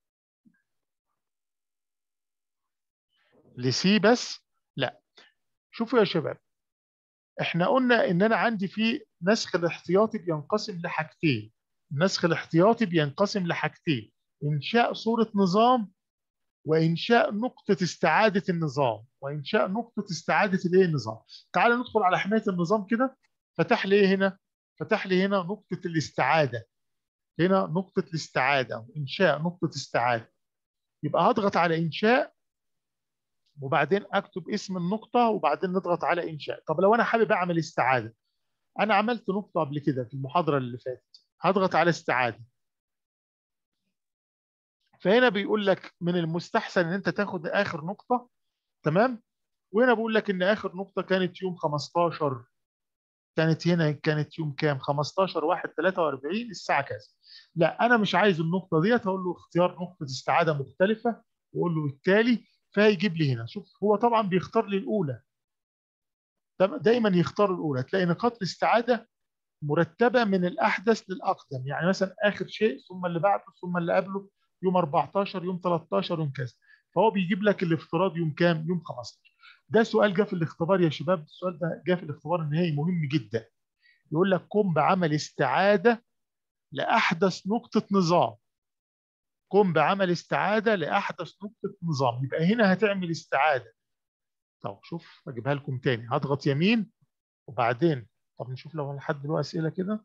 لسي بس لا شوفوا يا شباب احنا قلنا ان انا عندي في نسخ الاحتياطي بينقسم لحاجتين النسخ الاحتياطي بينقسم لحاجتين انشاء صوره نظام وانشاء نقطه استعاده النظام وانشاء نقطه استعاده الايه النظام تعال ندخل على حمايه النظام كده فتح لي هنا فتح لي هنا نقطه الاستعاده هنا نقطه الاستعاده انشاء نقطه استعاده يبقى هضغط على انشاء وبعدين اكتب اسم النقطه وبعدين نضغط على انشاء طب لو انا حابب اعمل استعاده انا عملت نقطه قبل كده في المحاضره اللي فاتت هضغط على استعاده فهنا بيقول لك من المستحسن ان انت تاخد اخر نقطه تمام وهنا بيقول لك ان اخر نقطه كانت يوم 15 كانت هنا كانت يوم كام 15 1 43 الساعه كذا لا انا مش عايز النقطه ديت هقول له اختيار نقطه استعاده مختلفه واقول له بالتالي فهيجيب لي هنا شوف هو طبعا بيختار لي الاولى دايما يختار الاولى تلاقي نقاط الاستعاده مرتبه من الاحدث للاقدم يعني مثلا اخر شيء ثم اللي بعده ثم اللي قبله يوم 14 يوم 13 يوم كذا فهو بيجيب لك الافتراض يوم كام يوم 15 ده سؤال جه في الاختبار يا شباب السؤال ده جه في الاختبار النهائي مهم جدا يقول لك قم بعمل استعاده لاحدث نقطه نظام قم بعمل استعاده لاحدث نقطه نظام يبقى هنا هتعمل استعاده طب شوف اجيبها لكم تاني هضغط يمين وبعدين طب نشوف لو حد له اسئله كده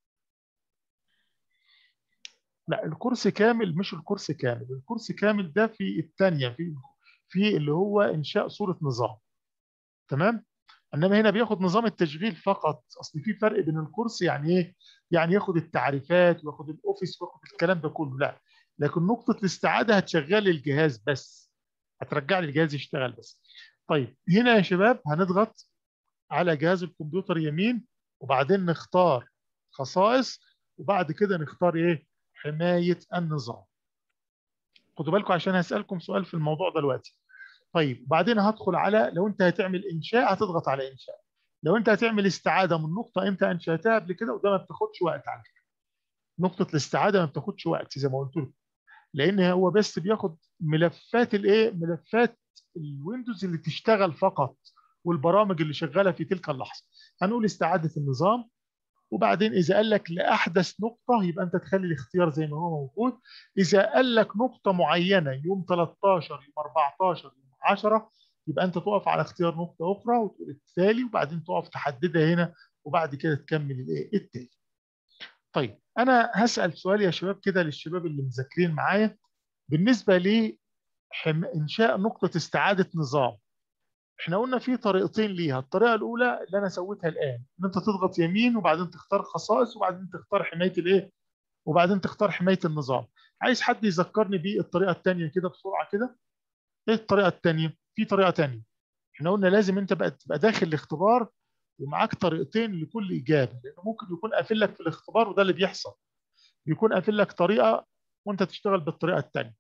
لا الكورس كامل مش الكورس كامل الكورس كامل ده في الثانيه في في اللي هو انشاء صوره نظام تمام انما هنا بياخد نظام التشغيل فقط اصل في فرق بين الكورس يعني ايه يعني ياخد التعريفات وياخد الاوفيس وياخد الكلام ده كله لا لكن نقطه الاستعاده هتشغل الجهاز بس هترجع لي الجهاز يشتغل بس طيب هنا يا شباب هنضغط على جهاز الكمبيوتر يمين وبعدين نختار خصائص وبعد كده نختار ايه حماية النظام خدوا بالكم عشان هسألكم سؤال في الموضوع ده دلوقتي طيب وبعدين هدخل على لو انت هتعمل انشاء هتضغط على انشاء لو انت هتعمل استعاده من نقطه انت انشاتها قبل كده وده ما بتاخدش وقت على فكره نقطه الاستعاده ما بتاخدش وقت زي ما قلت لكم لان هو بس بياخد ملفات الايه ملفات الويندوز اللي تشتغل فقط والبرامج اللي شغاله في تلك اللحظه هنقول استعاده النظام وبعدين اذا قال لك لاحدث نقطه يبقى انت تخلي الاختيار زي ما هو موجود اذا قال لك نقطه معينه يوم 13 يوم 14 يوم 10 يبقى انت تقف على اختيار نقطه اخرى وتقول التالي وبعدين تقف تحددها هنا وبعد كده تكمل الايه التالي طيب انا هسال سؤال يا شباب كده للشباب اللي مذاكرين معايا بالنسبه لي حم... انشاء نقطه استعاده نظام احنا قلنا في طريقتين ليها الطريقه الاولى اللي انا سويتها الان ان انت تضغط يمين وبعدين تختار خصائص وبعدين تختار حمايه الايه وبعدين تختار حمايه النظام عايز حد يذكرني بالطريقه الثانيه كده بسرعه كده ايه الطريقه الثانيه في طريقه ثانيه احنا قلنا لازم انت بقى تبقى داخل الاختبار ومعاك طريقتين لكل اجابه لانه ممكن يكون قافل لك في الاختبار وده اللي بيحصل يكون قافل لك طريقه وانت تشتغل بالطريقه الثانيه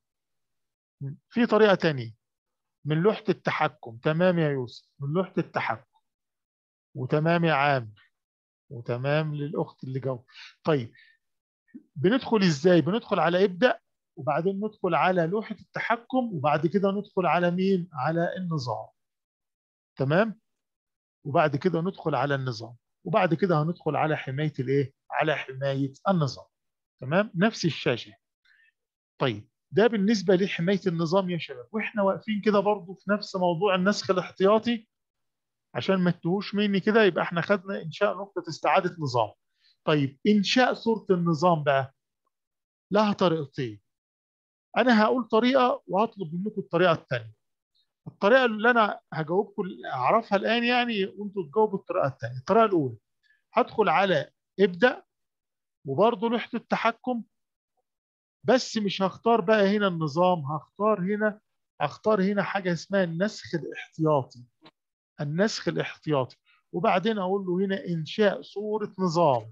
في طريقه ثانيه من لوحه التحكم تمام يا يوسف من لوحه التحكم وتمام يا عامر وتمام للاخت اللي جو طيب بندخل ازاي بندخل على ابدا وبعدين ندخل على لوحه التحكم وبعد كده ندخل على مين على النظام تمام وبعد كده ندخل على النظام وبعد كده هندخل على حمايه الايه على حمايه النظام تمام نفس الشاشه طيب ده بالنسبه لحمايه النظام يا شباب واحنا واقفين كده برضو في نفس موضوع النسخ الاحتياطي عشان ما تتوهوش مني كده يبقى احنا خدنا انشاء نقطه استعاده نظام طيب انشاء صوره النظام بقى لها طريقتين انا هقول طريقه وهطلب منكم الطريقه الثانيه الطريقه اللي انا هجاوبكم اعرفها الان يعني وانتوا تجاوبوا الطريقه الثانيه الطريقه الاولى هدخل على ابدا وبرضه لوحه التحكم بس مش هختار بقى هنا النظام هختار هنا هختار هنا حاجه اسمها النسخ الاحتياطي النسخ الاحتياطي وبعدين اقول له هنا انشاء صوره نظام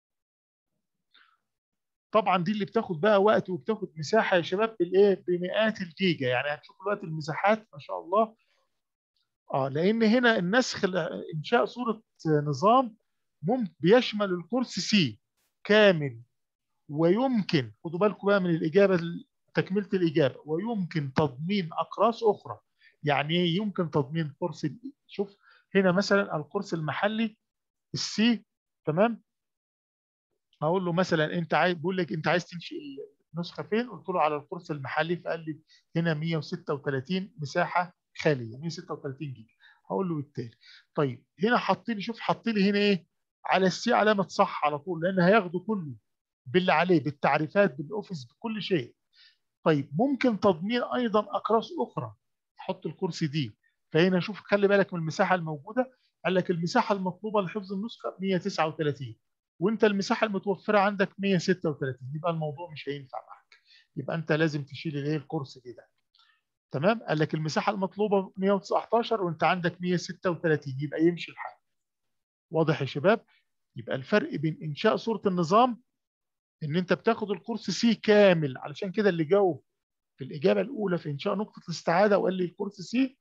طبعا دي اللي بتاخد بقى وقت وبتاخد مساحه يا شباب بالايه بمئات الجيجا يعني هتشوفوا دلوقتي المساحات ما شاء الله اه لان هنا النسخ انشاء صوره نظام ممكن بيشمل الكورس سي كامل ويمكن خدوا بالكم بقى من الاجابه تكمله الاجابه ويمكن تضمين اقراص اخرى يعني ايه يمكن تضمين كورس شوف هنا مثلا الكورس المحلي السي تمام هقول له مثلا انت عايز بيقول لك انت عايز تنشئ النسخه فين قلت له على الكورس المحلي فقال لي هنا 136 مساحه خاليه 136 جيجا هقول له بالتالي طيب هنا حط لي شوف حط لي هنا ايه على السي علامه صح على طول لان هياخده كله باللي عليه بالتعريفات بالاوفيس بكل شيء طيب ممكن تضمين ايضا اقراص اخرى حط الكرسي دي فهنا شوف خلي بالك من المساحه الموجوده قال لك المساحه المطلوبه لحفظ النسخه 139 وانت المساحه المتوفره عندك 136 يبقى الموضوع مش هينفع معاك يبقى انت لازم تشيل الايه الكرسي دي ده تمام قال لك المساحه المطلوبه 119 وانت عندك 136 يبقى يمشي الحال واضح يا شباب يبقى الفرق بين انشاء صوره النظام ان انت بتاخد الكورس سي كامل علشان كده اللي جاوب في الاجابه الاولى في انشاء نقطه الاستعاده وقال لي الكورس سي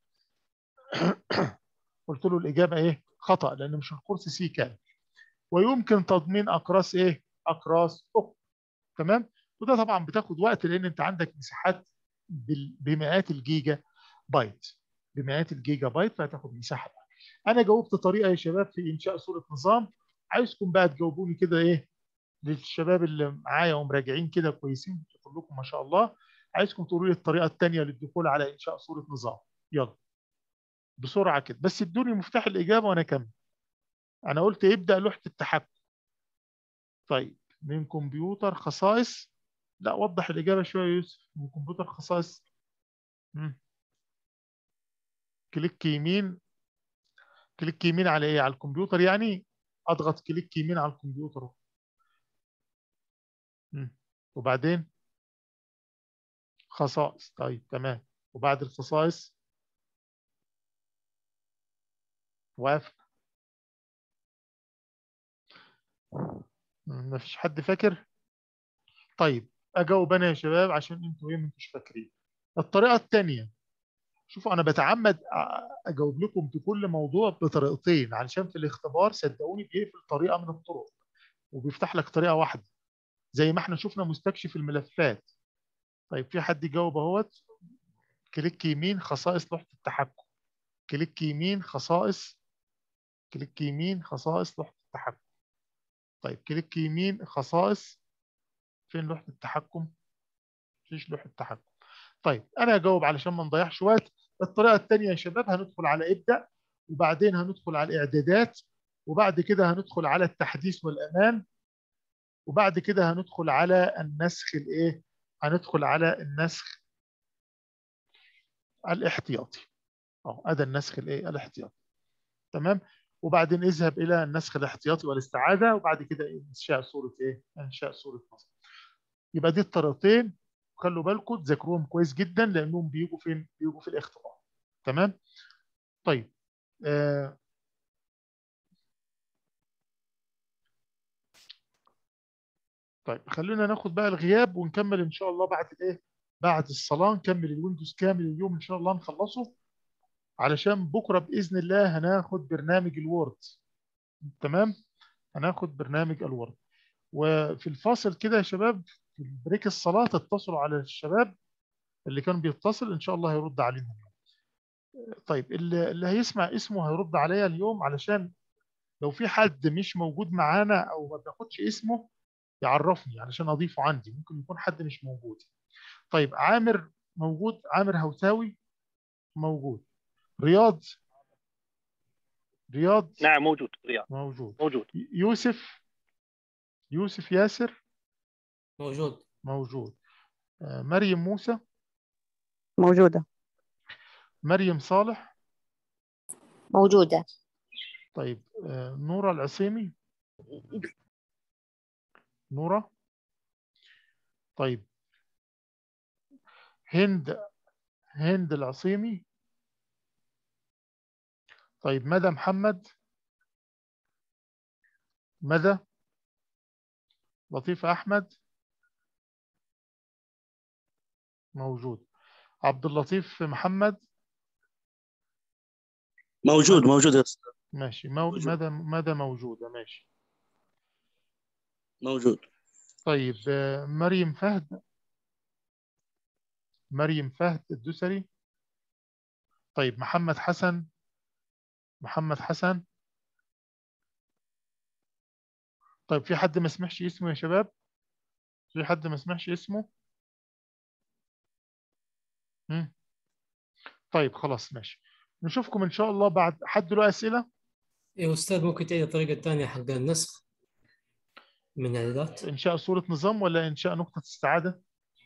قلت له الاجابه ايه خطا لان مش الكورس سي كامل ويمكن تضمين اقراص ايه اقراص اخرى تمام وده طبعا بتاخد وقت لان انت عندك مساحات بمئات الجيجا بايت بمئات الجيجا بايت فهتاخد مساحه بقى. انا جاوبت طريقه يا شباب في انشاء صوره نظام عايزكم بقى تجاوبوني كده ايه للشباب اللي معايا ومراجعين كده كويسين كلكم ما شاء الله عايزكم تقولوا لي الطريقه الثانيه للدخول على انشاء صوره نظام يلا بسرعه كده بس ادوني مفتاح الاجابه وانا اكمل انا قلت ابدا لوحه التحكم طيب من كمبيوتر خصائص لا وضح الاجابه شويه يا يوسف من كمبيوتر خصائص مم. كليك يمين كليك يمين على ايه على الكمبيوتر يعني اضغط كليك يمين على الكمبيوتر مم. وبعدين خصائص طيب تمام وبعد الخصائص وافق ما فيش حد فاكر طيب اجاوب انا يا شباب عشان انتوا ايه ما انتوش فاكرين الطريقه الثانيه شوفوا انا بتعمد أ- اجاوب لكم في كل موضوع بطريقتين علشان في الاختبار صدقوني بيقفل طريقه من الطرق وبيفتح لك طريقه واحده زي ما احنا شفنا مستكشف الملفات طيب في حد يجاوب اهوت كليك يمين خصائص لوحه التحكم كليك يمين خصائص كليك يمين خصائص لوحه التحكم طيب كليك يمين خصائص فين لوحه التحكم مفيش لوحه تحكم طيب انا اجاوب علشان ما نضيعش وقت الطريقه الثانيه يا شباب هندخل على ابدا وبعدين هندخل على الاعدادات وبعد كده هندخل على التحديث والامان وبعد كده هندخل على النسخ الايه هندخل على النسخ الاحتياطي اه ادي النسخ الايه الاحتياطي تمام وبعدين اذهب الى النسخ الاحتياطي والاستعاده وبعد كده انشاء صوره ايه انشاء صوره مصر يبقى دي الطريقتين خلوا بالكم تذاكروهم كويس جدا لانهم بيجوا فين بيجوا في الاختبار تمام طيب آه طيب خلونا ناخد بقى الغياب ونكمل ان شاء الله بعد الايه بعد الصلاه نكمل الويندوز كامل اليوم ان شاء الله نخلصه علشان بكره باذن الله هناخد برنامج الوورد تمام هناخد برنامج الوورد وفي الفاصل كده يا شباب في بريك الصلاه تتصلوا على الشباب اللي كان بيتصل ان شاء الله هيرد عليهم طيب اللي اللي هيسمع اسمه هيرد عليا اليوم علشان لو في حد مش موجود معانا او ما بياخدش اسمه يعرفني علشان اضيفه عندي ممكن يكون حد مش موجود طيب عامر موجود عامر هوساوي موجود رياض رياض نعم موجود رياض موجود موجود يوسف يوسف ياسر موجود موجود آه، مريم موسى موجودة مريم صالح موجودة طيب آه، نورة العصيمي نورة طيب هند هند العصيمي طيب مدى محمد مدى لطيف أحمد موجود عبد اللطيف محمد موجود موجود يا أستاذ ماشي مو... موجود. مدى مدى موجودة ماشي موجود طيب آه، مريم فهد مريم فهد الدسري طيب محمد حسن محمد حسن طيب في حد ما سمعش اسمه يا شباب في حد ما سمعش اسمه مم. طيب خلاص ماشي نشوفكم ان شاء الله بعد حد له اسئله ايه استاذ ممكن تعيد الطريقه الثانيه حق النسخ من اعدادات انشاء صوره نظام ولا انشاء نقطه استعاده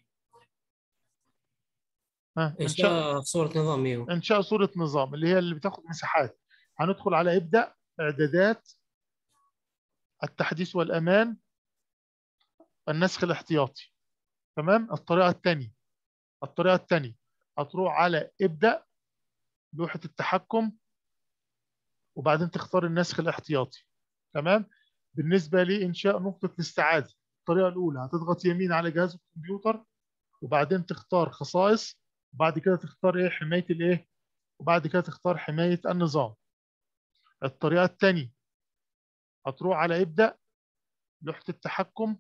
ها انشاء انشاء صوره نظام ايوه انشاء صوره نظام اللي هي اللي بتاخد مساحات هندخل على ابدا اعدادات التحديث والامان النسخ الاحتياطي تمام الطريقه الثانيه الطريقه الثانيه هتروح على ابدا لوحه التحكم وبعدين تختار النسخ الاحتياطي تمام بالنسبه لانشاء نقطه الاستعاده الطريقه الاولى هتضغط يمين على جهاز الكمبيوتر وبعدين تختار خصائص وبعد كده تختار ايه حمايه الايه وبعد كده تختار حمايه النظام الطريقه الثانيه هتروح على ابدا لوحه التحكم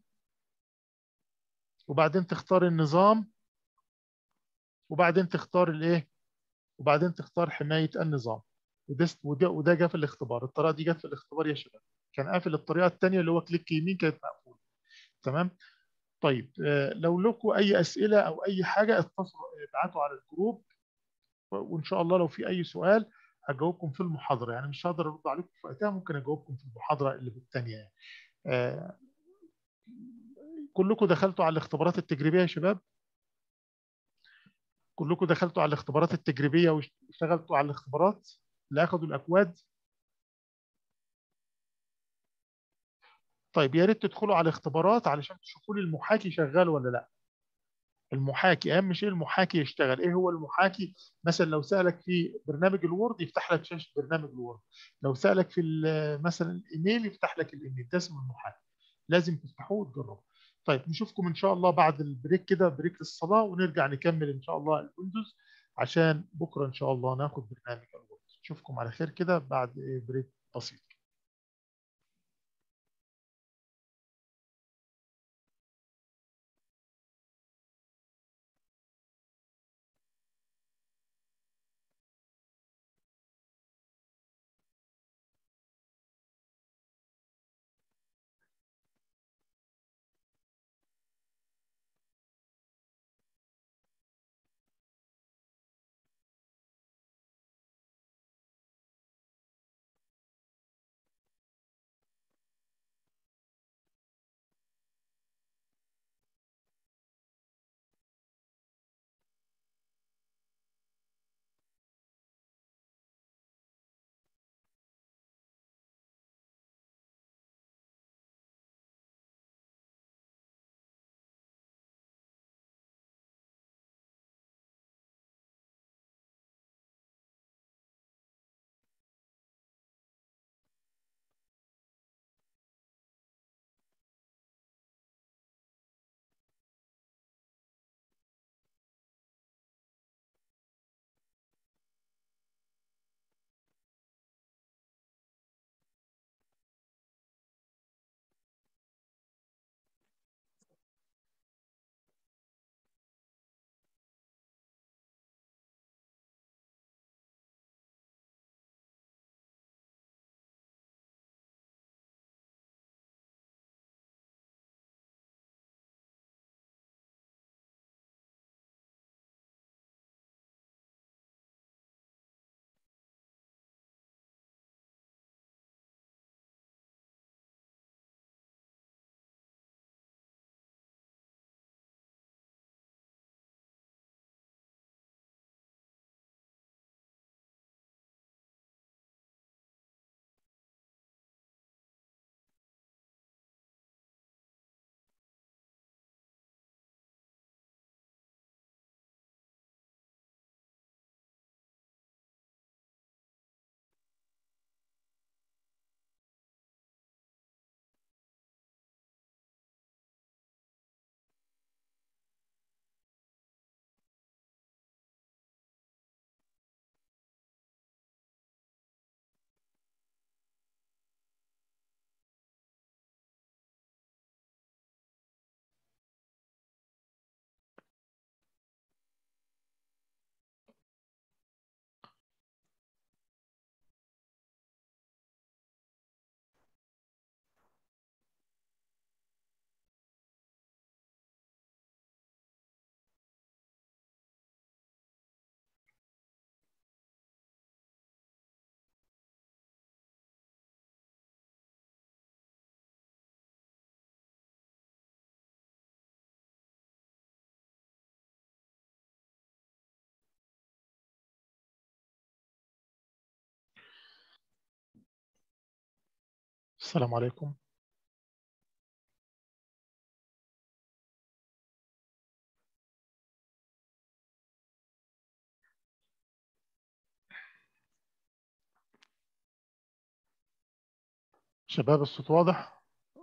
وبعدين تختار النظام وبعدين تختار الايه وبعدين تختار حمايه النظام وده وده وده جه في الاختبار الطريقه دي جت في الاختبار يا شباب كان قافل الطريقه الثانيه اللي هو كليك يمين كانت مقفوله تمام طيب آه، لو لكم اي اسئله او اي حاجه اتصلوا ابعتوا على الجروب وان شاء الله لو في اي سؤال هجاوبكم في المحاضره يعني مش هقدر ارد عليكم في وقتها ممكن اجاوبكم في المحاضره اللي بالثانيه يعني. آه، كلكم دخلتوا على الاختبارات التجريبيه يا شباب كلكم دخلتوا على الاختبارات التجريبيه واشتغلتوا على الاختبارات اللي اخذوا الاكواد طيب يا ريت تدخلوا على الاختبارات علشان تشوفوا لي المحاكي شغال ولا لا المحاكي اهم شيء المحاكي يشتغل ايه هو المحاكي مثلا لو سالك في برنامج الوورد يفتح لك شاشه برنامج الوورد لو سالك في ال- مثلا الايميل يفتح لك الايميل ده اسمه المحاكي لازم تفتحوه وتجربوه طيب نشوفكم ان شاء الله بعد البريك كده بريك الصلاه ونرجع نكمل ان شاء الله الويندوز عشان بكره ان شاء الله ناخد برنامج الوورد نشوفكم على خير كده بعد بريك بسيط السلام عليكم شباب الصوت واضح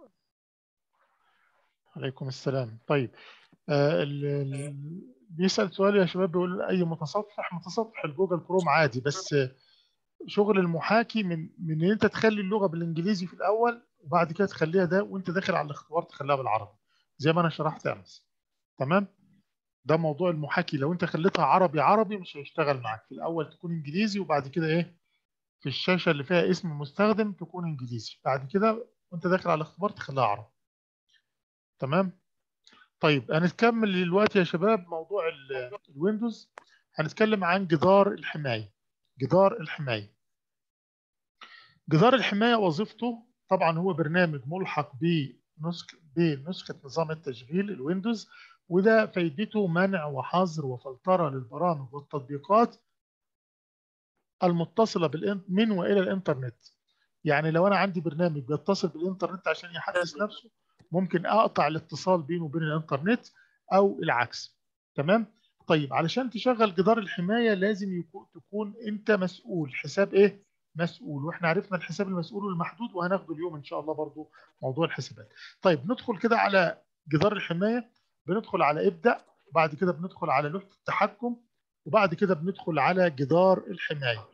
عليكم السلام طيب آه ال- ال- بيسأل سؤال يا شباب بيقول أي متصفح متصفح الجوجل كروم عادي بس آه، شغل المحاكي من من ان انت تخلي اللغه بالانجليزي في الاول وبعد كده تخليها ده وانت داخل على الاختبار تخليها بالعربي زي ما انا شرحت امس تمام ده موضوع المحاكي لو انت خليتها عربي عربي مش هيشتغل معاك في الاول تكون انجليزي وبعد كده ايه في الشاشه اللي فيها اسم المستخدم تكون انجليزي بعد كده وانت داخل على الاختبار تخليها عربي تمام طيب هنكمل دلوقتي يا شباب موضوع ال- الويندوز هنتكلم عن جدار الحمايه جدار الحمايه جدار الحمايه وظيفته طبعا هو برنامج ملحق بنسخ بنسخه نظام التشغيل الويندوز وده فايدته منع وحظر وفلتره للبرامج والتطبيقات المتصله بالإن- من والى الانترنت يعني لو انا عندي برنامج بيتصل بالانترنت عشان يحدث نفسه ممكن اقطع الاتصال بينه وبين الانترنت او العكس تمام طيب علشان تشغل جدار الحمايه لازم يكون تكون انت مسؤول حساب ايه مسؤول واحنا عرفنا الحساب المسؤول والمحدود وهناخده اليوم ان شاء الله برضو موضوع الحسابات طيب ندخل كده على جدار الحمايه بندخل على ابدا وبعد كده بندخل على لوحه التحكم وبعد كده بندخل على جدار الحمايه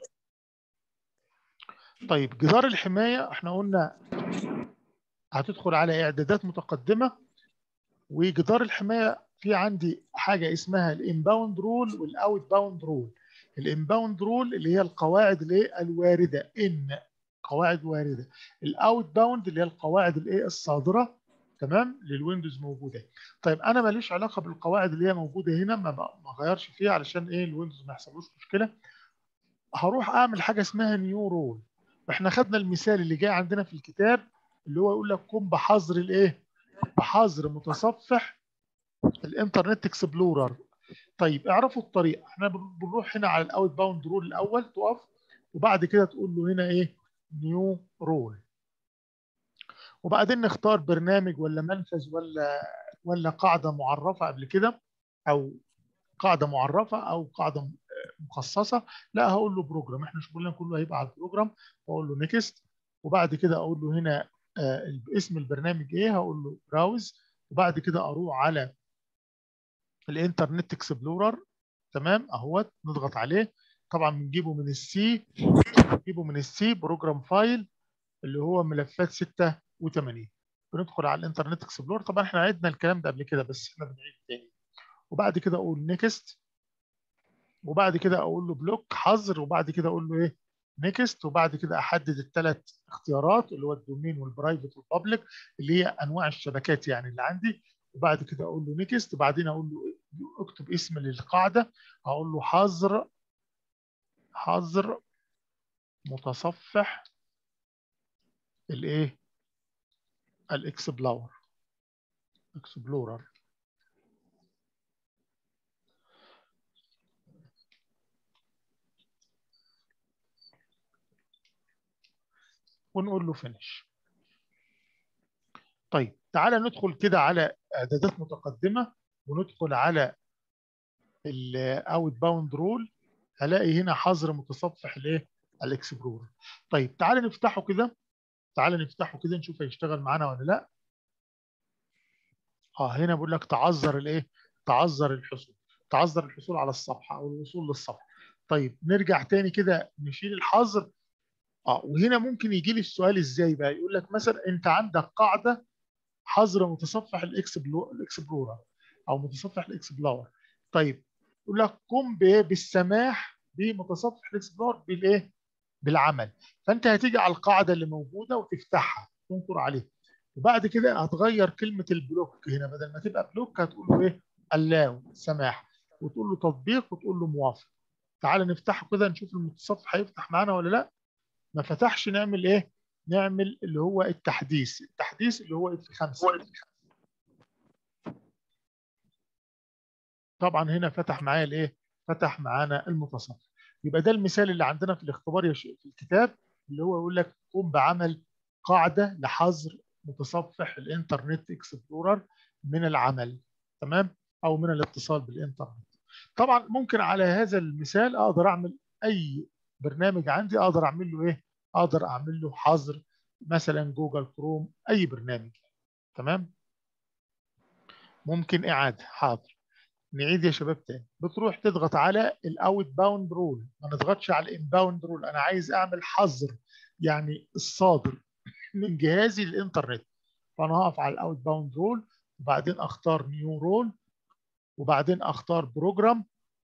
طيب جدار الحمايه احنا قلنا هتدخل على اعدادات متقدمه وجدار الحمايه في عندي حاجه اسمها الانباوند رول والاوت باوند رول الانباوند رول اللي هي القواعد الايه الوارده ان قواعد وارده الاوت باوند اللي هي القواعد الايه الصادره تمام للويندوز موجوده طيب انا ماليش علاقه بالقواعد اللي هي موجوده هنا ما ما غيرش فيها علشان ايه الويندوز ما يحصلوش مشكله هروح اعمل حاجه اسمها نيو رول واحنا خدنا المثال اللي جاي عندنا في الكتاب اللي هو يقول لك قم بحظر الايه بحظر متصفح الانترنت اكسبلورر طيب اعرفوا الطريقه احنا بنروح هنا على الاوت باوند رول الاول تقف وبعد كده تقول له هنا ايه نيو رول وبعدين نختار برنامج ولا منفذ ولا ولا قاعده معرفه قبل كده او قاعده معرفه او قاعده مخصصه لا هقول له بروجرام احنا شغلنا كله هيبقى على البروجرام واقول له نيكست وبعد كده اقول له هنا آه اسم البرنامج ايه هقول له براوز وبعد كده اروح على الانترنت اكسبلورر تمام اهوت نضغط عليه طبعا بنجيبه من السي بنجيبه من السي بروجرام فايل اللي هو ملفات 86 بندخل على الانترنت اكسبلورر طبعا احنا عدنا الكلام ده قبل كده بس احنا بنعيد تاني وبعد كده اقول نيكست وبعد كده اقول له بلوك حظر وبعد كده اقول له ايه نيكست وبعد كده احدد الثلاث اختيارات اللي هو الدومين والبرايفت والبابليك اللي هي انواع الشبكات يعني اللي عندي وبعد كده اقول له نيكست وبعدين اقول له اكتب اسم للقاعده اقول له حظر حظر متصفح الايه الاكسبلور اكسبلورر ونقول له فينش طيب تعالى ندخل كده على اعدادات متقدمه وندخل على الاوت باوند رول هلاقي هنا حظر متصفح الايه الاكسبلورر طيب تعالى نفتحه كده تعالى نفتحه كده نشوف هيشتغل معانا ولا لا اه هنا بيقول لك تعذر الايه تعذر الحصول تعذر الحصول على الصفحه او الوصول للصفحه طيب نرجع تاني كده نشيل الحظر اه وهنا ممكن يجي لي السؤال ازاي بقى يقول لك مثلا انت عندك قاعده حظر متصفح الاكسبلورر او متصفح الاكسبلور طيب يقول لك قم بالسماح بمتصفح الاكسبلور بالايه بالعمل فانت هتيجي على القاعده اللي موجوده وتفتحها تنكر عليها وبعد كده هتغير كلمه البلوك هنا بدل ما تبقى بلوك هتقول له ايه allow سماح وتقول له تطبيق وتقول له موافق تعال نفتحه كده نشوف المتصفح هيفتح معانا ولا لا ما فتحش نعمل ايه نعمل اللي هو التحديث التحديث اللي هو اف 5 طبعا هنا فتح معايا الايه فتح معانا المتصفح يبقى ده المثال اللي عندنا في الاختبار في الكتاب اللي هو يقول لك قم بعمل قاعده لحظر متصفح الانترنت اكسبلورر من العمل تمام او من الاتصال بالانترنت طبعا ممكن على هذا المثال اقدر اعمل اي برنامج عندي اقدر اعمل له ايه اقدر اعمل له حظر مثلا جوجل كروم اي برنامج تمام ممكن اعاده حاضر نعيد يا شباب تاني بتروح تضغط على الاوت باوند رول ما نضغطش على الانباوند رول انا عايز اعمل حظر يعني الصادر من جهازي للانترنت فانا هقف على الاوت باوند رول وبعدين اختار نيو رول وبعدين اختار بروجرام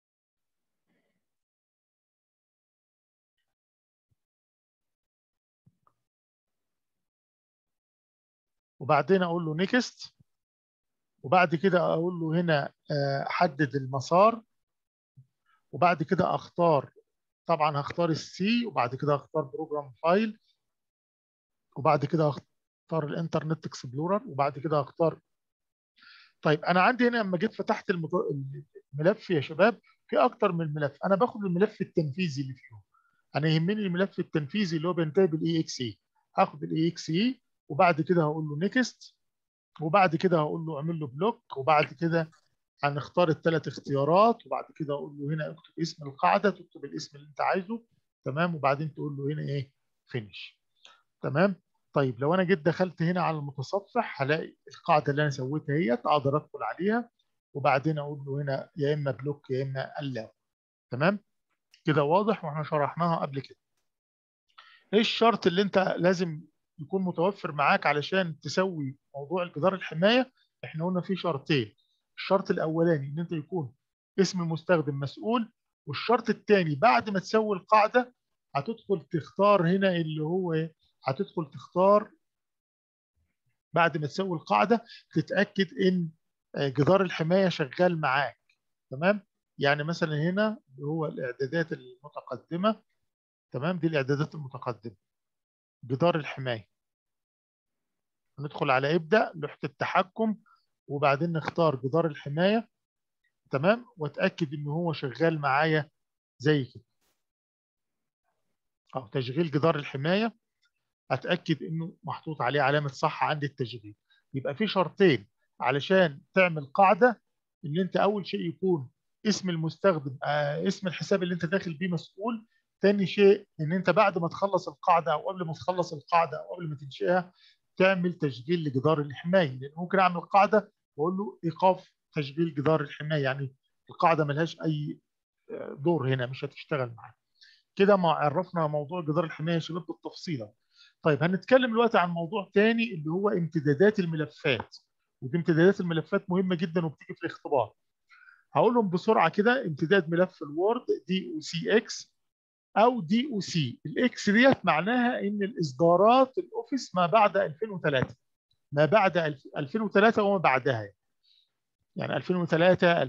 وبعدين اقول له نيكست وبعد كده اقول له هنا حدد المسار وبعد كده اختار طبعا هختار السي وبعد كده اختار بروجرام فايل وبعد كده اختار الانترنت اكسبلورر وبعد كده اختار طيب انا عندي هنا لما جيت فتحت الملف يا شباب في اكتر من ملف انا باخد الملف التنفيذي اللي فيهم انا يهمني الملف التنفيذي اللي هو بينتهي بالاي اكس اي هاخد الاي اكس اي وبعد كده هقول له نيكست وبعد كده هقول له اعمل له بلوك وبعد كده هنختار الثلاث اختيارات وبعد كده اقول له هنا اكتب اسم القاعده تكتب الاسم اللي انت عايزه تمام وبعدين تقول له هنا ايه فينش تمام طيب لو انا جيت دخلت هنا على المتصفح هلاقي القاعده اللي انا سويتها هي اقدر ادخل عليها وبعدين اقول له هنا يا اما بلوك يا اما allow تمام كده واضح واحنا شرحناها قبل كده ايه الشرط اللي انت لازم يكون متوفر معاك علشان تسوي موضوع الجدار الحمايه احنا قلنا في شرطين الشرط الاولاني ان انت يكون اسم المستخدم مسؤول والشرط الثاني بعد ما تسوي القاعده هتدخل تختار هنا اللي هو ايه هتدخل تختار بعد ما تسوي القاعده تتاكد ان جدار الحمايه شغال معاك تمام يعني مثلا هنا اللي هو الاعدادات المتقدمه تمام دي الاعدادات المتقدمه جدار الحمايه ندخل على ابدا لوحه التحكم وبعدين نختار جدار الحمايه تمام واتاكد ان هو شغال معايا زي كده او تشغيل جدار الحمايه اتاكد انه محطوط عليه علامه صح عند التشغيل يبقى في شرطين علشان تعمل قاعده ان انت اول شيء يكون اسم المستخدم آه اسم الحساب اللي انت داخل بيه مسؤول ثاني شيء ان انت بعد ما تخلص القاعده او قبل ما تخلص القاعده او قبل ما تنشئها تعمل تشغيل لجدار الحمايه لان ممكن اعمل قاعده واقول له ايقاف تشغيل جدار الحمايه يعني القاعده ملهاش اي دور هنا مش هتشتغل معاك كده ما عرفنا موضوع جدار الحمايه يا شباب بالتفصيل طيب هنتكلم دلوقتي عن موضوع تاني اللي هو امتدادات الملفات ودي امتدادات الملفات مهمه جدا وبتيجي في الاختبار هقول لهم بسرعه كده امتداد ملف الوورد دي او سي اكس او دي او سي الاكس ديت معناها ان الاصدارات الاوفيس ما بعد 2003 ما بعد 2003 وما بعدها يعني 2003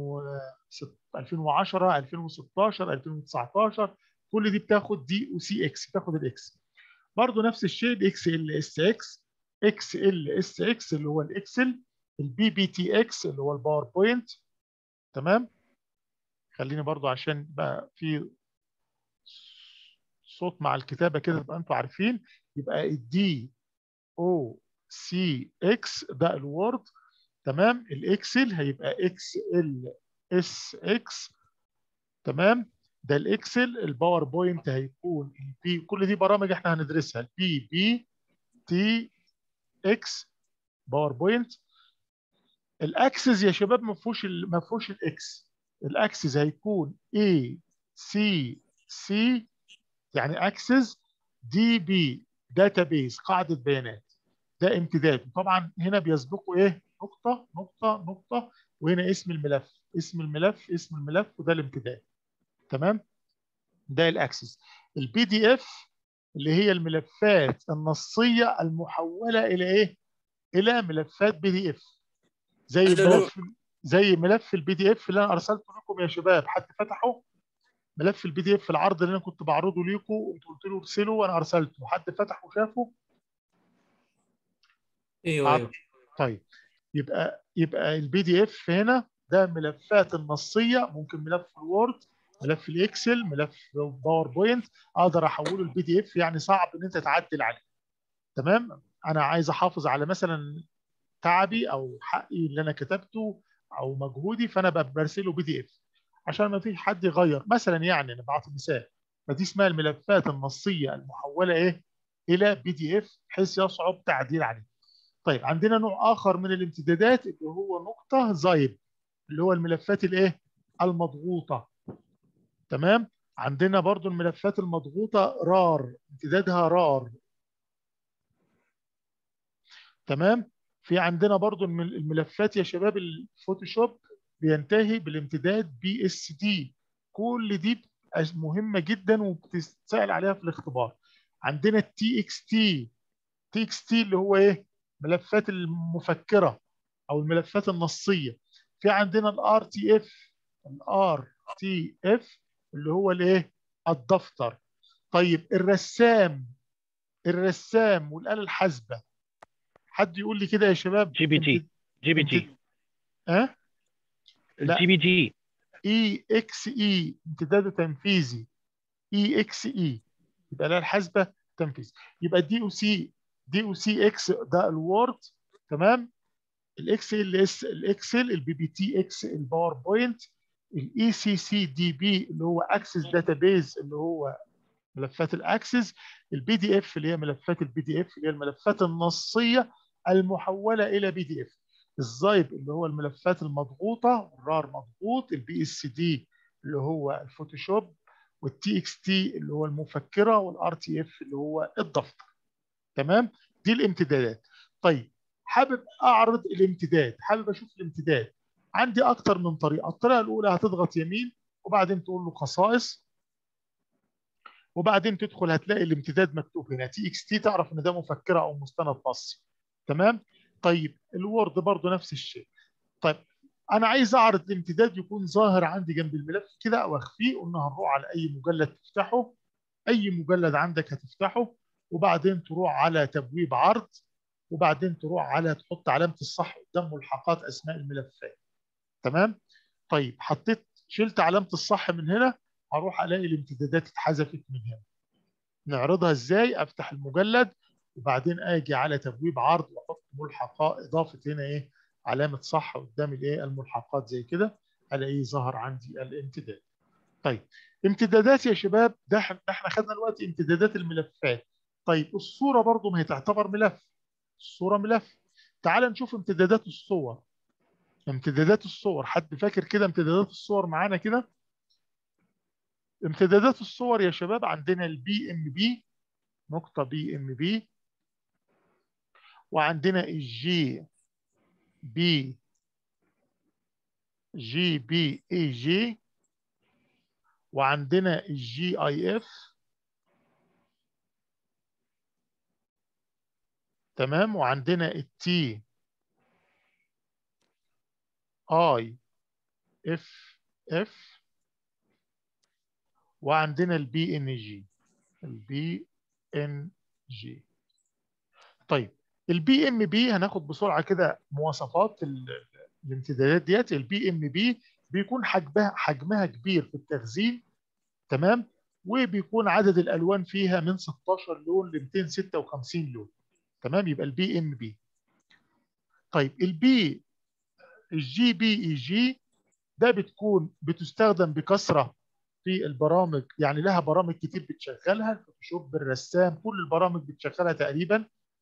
2010 2016 2019 كل دي بتاخد دي او سي اكس بتاخد الاكس برضه نفس الشيء الاكس ال اس اكس اكس ال اس اكس اللي هو الاكسل البي بي تي اكس اللي هو الباوربوينت تمام خليني برضه عشان بقى في صوت مع الكتابه كده تبقى انتوا عارفين يبقى الدي او سي اكس ده الوورد تمام الاكسل هيبقى اكس ال اس اكس تمام ده الاكسل الباوربوينت هيكون البي كل دي برامج احنا هندرسها البي بي تي اكس باوربوينت الاكسس يا شباب ما فيهوش ما فيهوش الاكس الاكسس هيكون اي سي سي يعني اكسس دي بي داتابيز قاعده بيانات ده امتداد طبعا هنا بيسبقه ايه نقطه نقطه نقطه وهنا اسم الملف اسم الملف اسم الملف وده الامتداد تمام ده الاكسس البي دي اف اللي هي الملفات النصيه المحوله الى ايه الى ملفات بي دي اف زي ملف زي ملف البي دي اف اللي انا ارسلته لكم يا شباب حد فتحه ملف البي دي اف العرض اللي انا كنت بعرضه ليكم وانتوا قلت له ارسله وانا ارسلته حد فتحه وشافه ايوه ايوه طيب يبقى يبقى البي دي اف هنا ده ملفات النصيه ممكن ملف الوورد ملف الاكسل ملف باوربوينت اقدر احوله البي دي اف يعني صعب ان انت تعدل عليه تمام انا عايز احافظ على مثلا تعبي او حقي اللي انا كتبته او مجهودي فانا برسله بي دي اف عشان ما فيش حد يغير مثلا يعني انا بعطي مثال فدي اسمها الملفات النصيه المحوله ايه الى بي دي اف بحيث يصعب تعديل عليه طيب عندنا نوع اخر من الامتدادات اللي هو نقطه زايب اللي هو الملفات الايه المضغوطه تمام عندنا برضو الملفات المضغوطه رار امتدادها رار تمام في عندنا برضو الملفات يا شباب الفوتوشوب بينتهي بالامتداد بي اس دي كل دي مهمه جدا وبتسال عليها في الاختبار عندنا التي اكس تي تي اكس تي اللي هو ايه ملفات المفكره او الملفات النصيه في عندنا الار تي اف الار تي اف اللي هو الايه الدفتر طيب الرسام الرسام والاله الحاسبه حد يقول لي كده يا شباب جي بي جي جي بي جي ها الجي بي جي اي اكس اي امتداد تنفيذي اي اكس اي يبقى الاله الحاسبه تنفيذ يبقى دي او سي دي او سي اكس ده الوورد تمام الاكس ال اس الاكسل البي بي تي اكس الباوربوينت الاي سي سي دي بي اللي هو اكسس داتابيز اللي هو ملفات الاكسس البي دي اف اللي هي ملفات البي دي اف اللي هي الملفات النصيه المحوله الى بي دي اف الزايب اللي هو الملفات المضغوطه والرار مضغوط البي اس دي اللي هو الفوتوشوب والتي اكس تي اللي هو المفكره والار تي اف اللي هو الدفتر تمام دي الامتدادات طيب حابب اعرض الامتداد حابب اشوف الامتداد عندي اكتر من طريقه الطريقه الاولى هتضغط يمين وبعدين تقول له خصائص وبعدين تدخل هتلاقي الامتداد مكتوب هنا تي اكس تي تعرف ان ده مفكره او مستند نصي تمام طيب الوورد برضو نفس الشيء طيب انا عايز اعرض الامتداد يكون ظاهر عندي جنب الملف كده او اخفيه قلنا هنروح على اي مجلد تفتحه اي مجلد عندك هتفتحه وبعدين تروح على تبويب عرض وبعدين تروح على تحط علامه الصح قدام ملحقات اسماء الملفات تمام طيب حطيت شلت علامه الصح من هنا هروح الاقي الامتدادات اتحذفت من هنا نعرضها ازاي افتح المجلد وبعدين اجي على تبويب عرض واحط ملحقات اضافه هنا ايه علامه صح قدام الايه الملحقات زي كده الاقيه ظهر عندي الامتداد طيب امتدادات يا شباب ده احنا خدنا دلوقتي امتدادات الملفات طيب الصوره برضو ما هي تعتبر ملف الصوره ملف تعال نشوف امتدادات الصور امتدادات الصور حد فاكر كده امتدادات الصور معانا كده امتدادات الصور يا شباب عندنا البي ام بي نقطه بي ام بي وعندنا الجي بي جي بي اي جي وعندنا الجي اي اف تمام وعندنا التي اي اف اف وعندنا البي ان جي البي ان جي طيب البي ام بي هناخد بسرعه كده مواصفات الامتدادات ديت البي ام بي بيكون حجمها حجمها كبير في التخزين تمام وبيكون عدد الالوان فيها من 16 لون ل 256 لون تمام يبقى البي ام بي طيب البي الجي بي اي جي ده بتكون بتستخدم بكثره في البرامج يعني لها برامج كتير بتشغلها الفوتوشوب الرسام كل البرامج بتشغلها تقريبا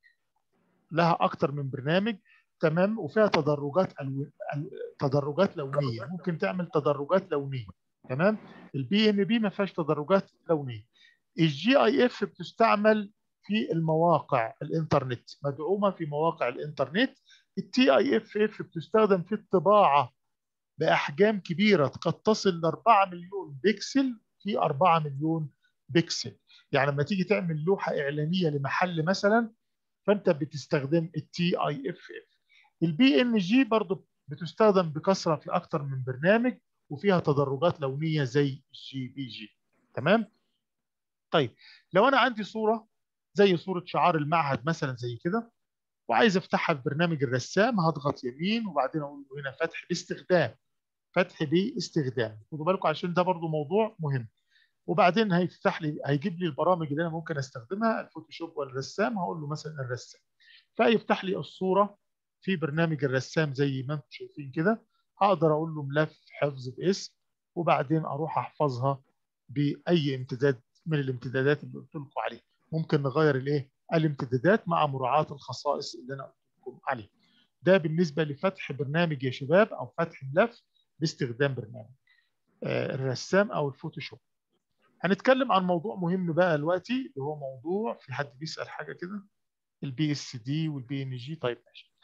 لها اكتر من برنامج تمام وفيها تدرجات ألو... تدرجات لونيه ممكن تعمل تدرجات لونيه تمام البي ام بي ما فيهاش تدرجات لونيه الجي اي اف بتستعمل في المواقع الانترنت مدعومه في مواقع الانترنت التي اي اف اف بتستخدم في الطباعه باحجام كبيره قد تصل ل 4 مليون بكسل في 4 مليون بكسل يعني لما تيجي تعمل لوحه اعلانيه لمحل مثلا فانت بتستخدم التي اي اف اف البي ان جي برضه بتستخدم بكثره في اكثر من برنامج وفيها تدرجات لونيه زي الجي بي جي تمام طيب لو انا عندي صوره زي صوره شعار المعهد مثلا زي كده وعايز افتحها في برنامج الرسام هضغط يمين وبعدين اقول له هنا فتح باستخدام فتح باستخدام خدوا بالكم عشان ده برضو موضوع مهم وبعدين هيفتح لي هيجيب لي البرامج اللي انا ممكن استخدمها الفوتوشوب والرسام هقول له مثلا الرسام فيفتح لي الصوره في برنامج الرسام زي ما انتم شايفين كده هقدر اقول له ملف حفظ باسم وبعدين اروح احفظها باي امتداد من الامتدادات اللي قلت لكم عليها ممكن نغير الايه الامتدادات مع مراعاه الخصائص اللي انا قلت لكم عليها ده بالنسبه لفتح برنامج يا شباب او فتح ملف باستخدام برنامج الرسام او الفوتوشوب هنتكلم عن موضوع مهم بقى دلوقتي اللي هو موضوع في حد بيسال حاجه كده البي اس دي والبي ان جي طيب ماشي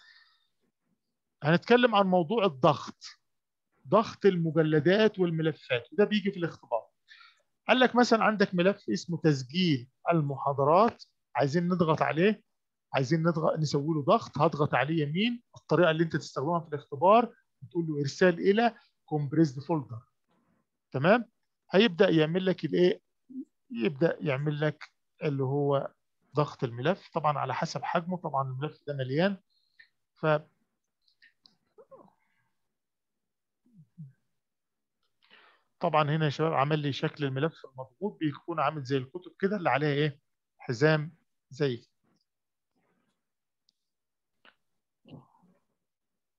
هنتكلم عن موضوع الضغط ضغط المجلدات والملفات وده بيجي في الاختبار قال لك مثلا عندك ملف اسمه تسجيل المحاضرات عايزين نضغط عليه عايزين نضغط نسوي له ضغط هضغط عليه يمين الطريقه اللي انت تستخدمها في الاختبار بتقول له ارسال الى كومبريسد فولدر تمام هيبدا يعمل لك الايه يبدا يعمل لك اللي هو ضغط الملف طبعا على حسب حجمه طبعا الملف ده مليان ف طبعا هنا يا شباب عمل لي شكل الملف المضغوط بيكون عامل زي الكتب كده اللي عليها ايه حزام زي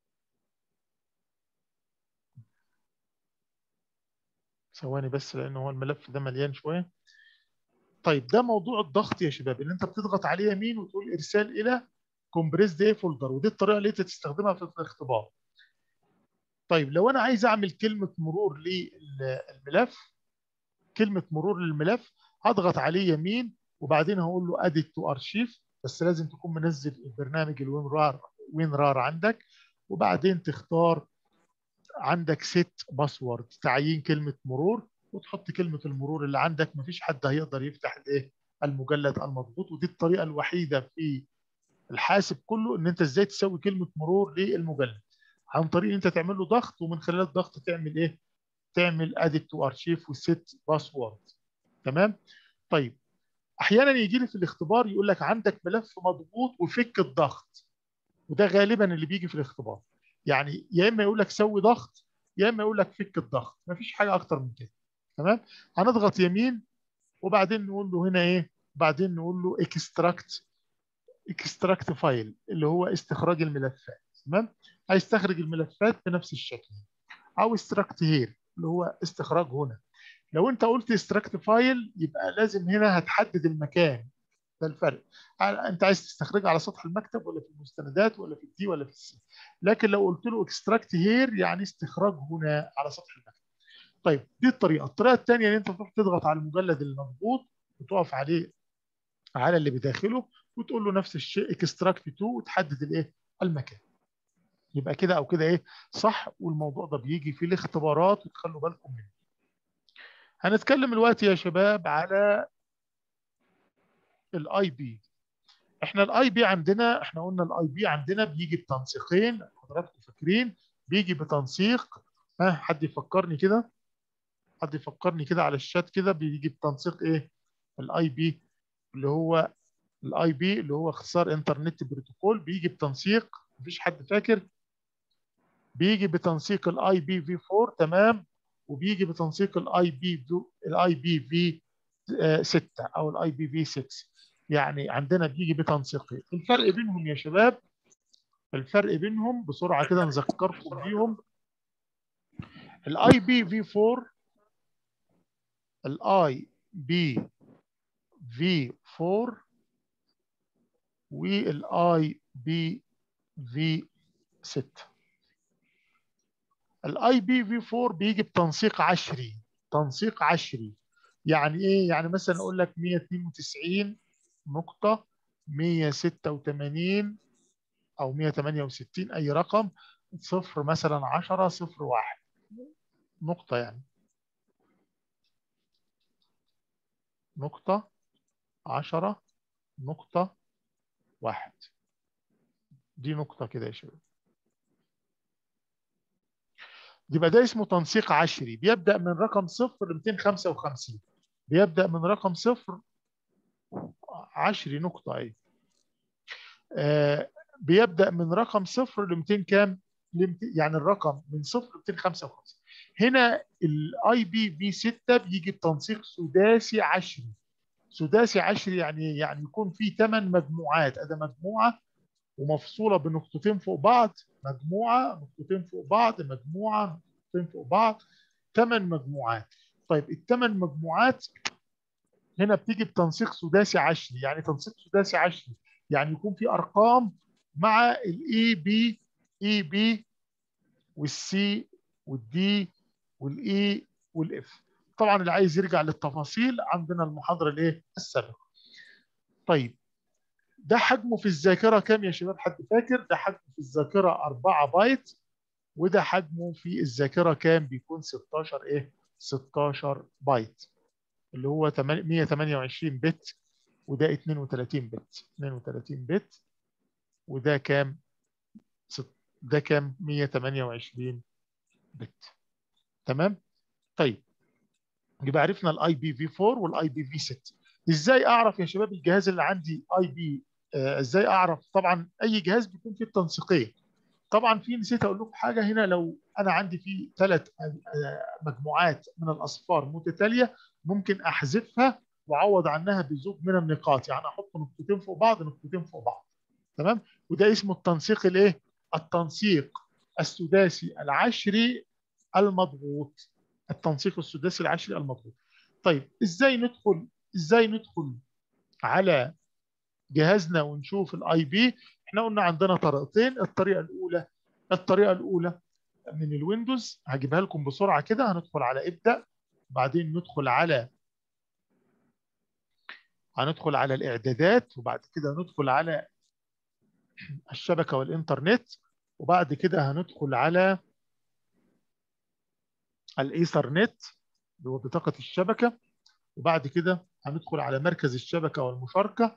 ثواني بس لان هو الملف ده مليان شويه طيب ده موضوع الضغط يا شباب ان انت بتضغط عليه يمين وتقول ارسال الى كومبريس دي فولدر ودي الطريقه اللي انت تستخدمها في الاختبار طيب لو انا عايز اعمل كلمه مرور للملف كلمه مرور للملف هضغط عليه يمين وبعدين هقول له اديت تو ارشيف بس لازم تكون منزل البرنامج الوين رار وين رار عندك وبعدين تختار عندك ست باسورد تعيين كلمه مرور وتحط كلمه المرور اللي عندك مفيش حد هيقدر يفتح الايه المجلد المضغوط ودي الطريقه الوحيده في الحاسب كله ان انت ازاي تسوي كلمه مرور للمجلد عن طريق ان انت تعمل له ضغط ومن خلال الضغط تعمل ايه تعمل اديت تو ارشيف وست باسورد تمام طيب احيانا يجي لي في الاختبار يقول لك عندك ملف مضغوط وفك الضغط وده غالبا اللي بيجي في الاختبار يعني يا اما يقول لك سوي ضغط يا اما يقول لك فك الضغط مفيش حاجه اكتر من كده تمام هنضغط يمين وبعدين نقول له هنا ايه بعدين نقول له اكستراكت اكستراكت فايل اللي هو استخراج الملفات تمام هيستخرج الملفات بنفس الشكل او استراكت هير اللي هو استخراج هنا لو انت قلت استراكت فايل يبقى لازم هنا هتحدد المكان ده الفرق انت عايز تستخرجها على سطح المكتب ولا في المستندات ولا في الدي ولا في السي لكن لو قلت له اكستراكت هير يعني استخراج هنا على سطح المكتب طيب دي الطريقه الطريقه الثانيه ان انت تروح تضغط على المجلد المضغوط وتقف عليه على اللي بداخله وتقول له نفس الشيء اكستراكت تو وتحدد الايه المكان يبقى كده او كده ايه صح والموضوع ده بيجي في الاختبارات وتخلوا بالكم منه هنتكلم دلوقتي يا شباب على الاي بي احنا الاي بي عندنا احنا قلنا الاي بي عندنا بيجي بتنسيقين حضراتكم فاكرين بيجي بتنسيق ها حد يفكرني كده حد يفكرني كده على الشات كده بيجي بتنسيق ايه الاي بي اللي هو الاي بي اللي هو اختصار انترنت بروتوكول بيجي بتنسيق مفيش حد فاكر بيجي بتنسيق الاي بي في 4 تمام وبيجي بتنسيق الاي بي الاي بي في 6 او الاي بي في 6 يعني عندنا بيجي بتنسيقين الفرق بينهم يا شباب الفرق بينهم بسرعه كده نذكركم بيهم الاي بي في 4 الاي بي في 4 والاي بي في 6 الاي بي في 4 بيجي بتنسيق عشري تنسيق عشري يعني ايه يعني مثلا اقول لك 192 نقطة 186 او 168 اي رقم صفر مثلا 10 صفر واحد نقطة يعني نقطة 10 نقطة واحد دي نقطة كده يا شباب يبقى ده اسمه تنسيق عشري بيبدأ من رقم صفر ل 255 بيبدأ من رقم صفر عشري نقطة ايه آه بيبدأ من رقم صفر ل 200 كام؟ يعني الرقم من صفر ل 255 هنا الاي بي في 6 بيجي بتنسيق سداسي عشري سداسي عشري يعني يعني يكون في ثمان مجموعات ادي مجموعه ومفصوله بنقطتين فوق بعض مجموعه نقطتين فوق بعض مجموعه نقطتين فوق بعض ثمان مجموعات طيب الثمان مجموعات هنا بتيجي بتنسيق سداسي عشري يعني تنسيق سداسي عشري يعني يكون في ارقام مع الاي بي اي بي والسي والدي والاي والاف طبعا اللي عايز يرجع للتفاصيل عندنا المحاضره الايه السابقه طيب ده حجمه في الذاكره كام يا شباب حد فاكر ده حجمه في الذاكره 4 بايت وده حجمه في الذاكره كام بيكون 16 ايه 16 بايت اللي هو 128 بت وده 32 بت 32 بت وده كام ده كام 128 بت تمام طيب يبقى عرفنا الاي بي في 4 والاي بي في 6 ازاي اعرف يا شباب الجهاز اللي عندي اي بي آه ازاي اعرف طبعا اي جهاز بيكون فيه التنسيقيه طبعا في نسيت اقول لكم حاجه هنا لو انا عندي فيه ثلاث مجموعات من الاصفار متتاليه ممكن احذفها واعوض عنها بزوج من النقاط يعني احط نقطتين فوق بعض نقطتين فوق بعض تمام وده اسمه التنسيق الايه التنسيق السداسي العشري المضغوط التنسيق السداسي العشري المطلوب طيب ازاي ندخل ازاي ندخل على جهازنا ونشوف الاي بي احنا قلنا عندنا طريقتين الطريقه الاولى الطريقه الاولى من الويندوز هجيبها لكم بسرعه كده هندخل على ابدا بعدين ندخل على هندخل على الاعدادات وبعد كده ندخل على الشبكه والانترنت وبعد كده هندخل على الايثرنت اللي هو بطاقه الشبكه وبعد كده هندخل على مركز الشبكه والمشاركه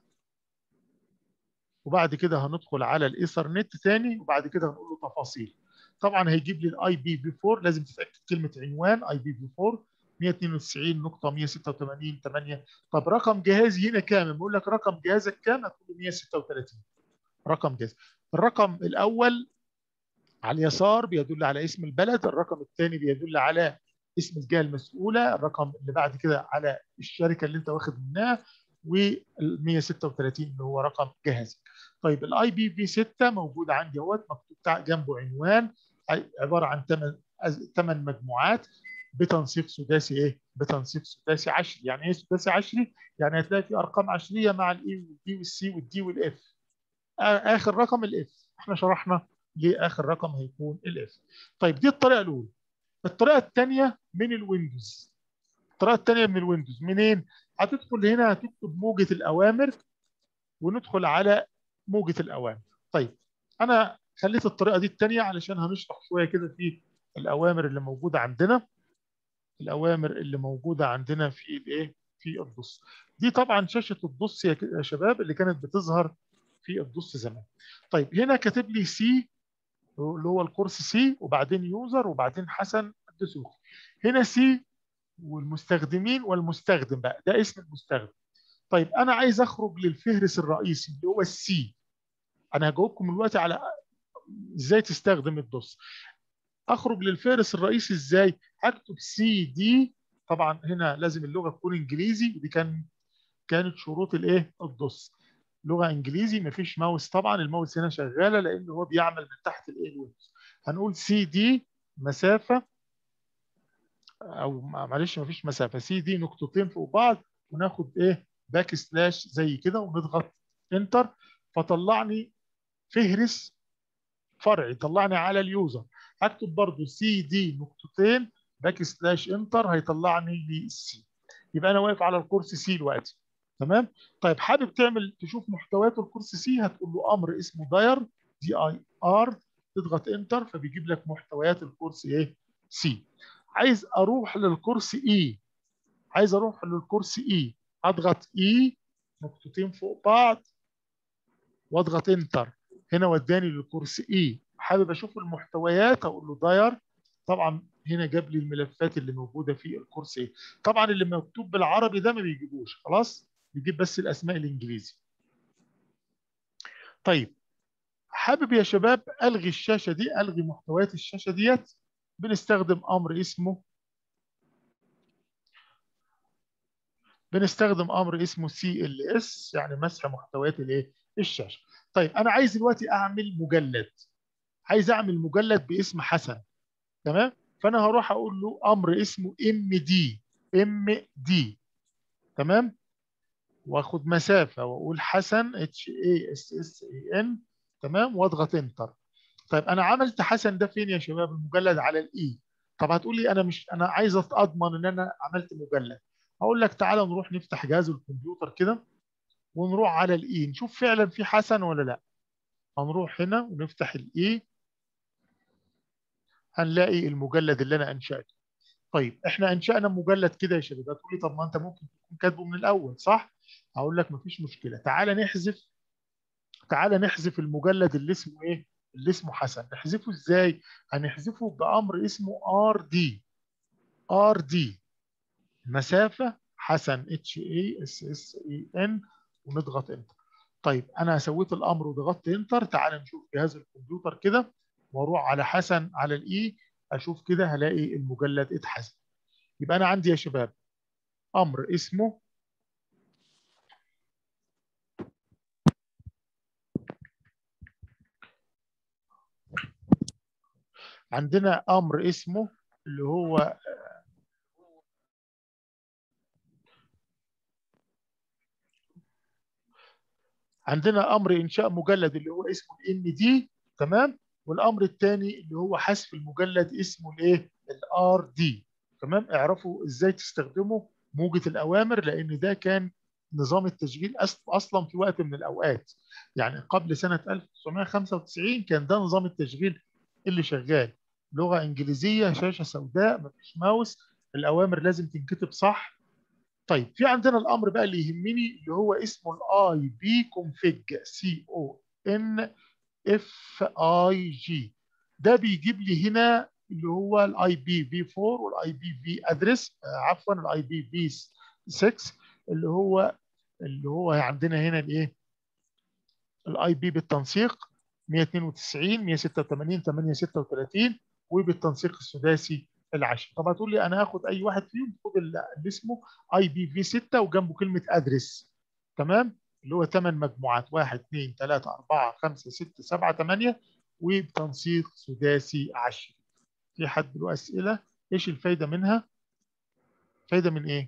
وبعد كده هندخل على الايثرنت ثاني وبعد كده هنقول له تفاصيل طبعا هيجيب لي الاي بي في 4 لازم تتاكد كلمه عنوان اي بي في 4 192.186 8 طب رقم جهازي هنا كام؟ بقول لك رقم جهازك كام؟ هتقول 136 رقم جهاز الرقم الاول على اليسار بيدل على اسم البلد الرقم الثاني بيدل على اسم الجهه المسؤوله الرقم اللي بعد كده على الشركه اللي انت واخد منها وال 136 اللي هو رقم جهازك طيب الاي بي في 6 موجود عندي اهوت مكتوب جنبه عنوان عباره عن 8 8 مجموعات بتنسيق سداسي ايه؟ بتنسيق سداسي عشري، يعني ايه سداسي عشري؟ يعني هتلاقي في ارقام عشريه مع الاي والبي والسي والدي والاف. اخر رقم الاف، احنا شرحنا ليه اخر رقم هيكون الاف. طيب دي الطريقه الاولى. الطريقه الثانيه من الويندوز. الطريقه الثانيه من الويندوز منين؟ هتدخل هنا هتكتب موجه الاوامر وندخل على موجه الاوامر. طيب انا خليت الطريقه دي الثانيه علشان هنشرح شويه كده في الاوامر اللي موجوده عندنا. الاوامر اللي موجوده عندنا في الايه في الدوس دي طبعا شاشه الدوس يا شباب اللي كانت بتظهر في الدوس زمان طيب هنا كاتب لي سي اللي هو الكورس سي وبعدين يوزر وبعدين حسن الدسوقي هنا سي والمستخدمين والمستخدم بقى ده اسم المستخدم طيب انا عايز اخرج للفهرس الرئيسي اللي هو السي انا هجاوبكم دلوقتي على ازاي تستخدم الدوس اخرج للفهرس الرئيسي ازاي هكتب سي دي طبعا هنا لازم اللغه تكون انجليزي ودي كان كانت شروط الايه الدوس لغه انجليزي مفيش ماوس طبعا الماوس هنا شغاله لان هو بيعمل من تحت الايه الويندوز هنقول سي دي مسافه او معلش مفيش مسافه سي دي نقطتين فوق بعض وناخد ايه باك سلاش زي كده ونضغط انتر فطلعني فهرس فرعي طلعني على اليوزر هكتب برضو سي دي نقطتين باك سلاش انتر هيطلعني للسي يبقى انا واقف على الكورس سي دلوقتي تمام طيب حابب تعمل تشوف محتويات الكورس سي هتقول له امر اسمه داير دي اي ار تضغط انتر فبيجيب لك محتويات الكورس ايه سي عايز اروح للكورس اي عايز اروح للكورس اي اضغط اي نقطتين فوق بعض واضغط انتر هنا وداني للكورس اي حابب اشوف المحتويات اقول له داير طبعا هنا جاب لي الملفات اللي موجوده في الكورس ايه طبعا اللي مكتوب بالعربي ده ما بيجيبوش خلاص بيجيب بس الاسماء الانجليزي طيب حابب يا شباب الغي الشاشه دي الغي محتويات الشاشه ديت بنستخدم امر اسمه بنستخدم امر اسمه سي ال اس يعني مسح محتويات الايه الشاشه طيب انا عايز دلوقتي اعمل مجلد عايز اعمل مجلد باسم حسن تمام فانا هروح اقول له امر اسمه ام دي ام دي تمام واخد مسافه واقول حسن اتش اي اس اس اي ان تمام واضغط انتر طيب انا عملت حسن ده فين يا شباب المجلد على الاي طب هتقول لي انا مش انا عايز اضمن ان انا عملت مجلد هقول لك تعالى نروح نفتح جهاز الكمبيوتر كده ونروح على الاي نشوف فعلا في حسن ولا لا هنروح هنا ونفتح الاي هنلاقي المجلد اللي انا انشاته طيب احنا انشانا مجلد كده يا شباب هتقول لي طب ما انت ممكن تكون كاتبه من الاول صح هقول لك مفيش مشكله تعالى نحذف تعالى نحذف المجلد اللي اسمه ايه اللي اسمه حسن نحذفه ازاي هنحذفه بامر اسمه ار دي ار دي مسافه حسن اتش اي اس اس اي ان ونضغط انتر طيب انا سويت الامر وضغطت انتر تعال نشوف جهاز الكمبيوتر كده واروح على حسن على الاي اشوف كده هلاقي المجلد اتحذف يبقى انا عندي يا شباب امر اسمه عندنا امر اسمه اللي هو عندنا امر انشاء مجلد اللي هو اسمه الان دي تمام والامر الثاني اللي هو حذف المجلد اسمه الايه الار دي تمام اعرفوا ازاي تستخدموا موجة الاوامر لان ده كان نظام التشغيل أص- اصلا في وقت من الاوقات يعني قبل سنة 1995 كان ده نظام التشغيل اللي شغال لغة انجليزية شاشة سوداء مفيش ماوس الاوامر لازم تنكتب صح طيب في عندنا الامر بقى اللي يهمني اللي هو اسمه الاي بي كونفيج سي او ان اف اي جي ده بيجيب لي هنا اللي هو الاي بي في 4 والاي بي في ادرس عفوا الاي بي في 6 اللي هو اللي هو عندنا هنا الايه الاي بي بالتنسيق 192 186 836 وبالتنسيق السداسي العشري طب هتقول لي انا هاخد اي واحد فيهم خد اللي اسمه اي بي في 6 وجنبه كلمه ادرس تمام اللي هو 8 مجموعات 1 2 3 4 5 6 7 8 وبتنسيق سداسي عشري في حد له اسئله ايش الفايده منها فايده من ايه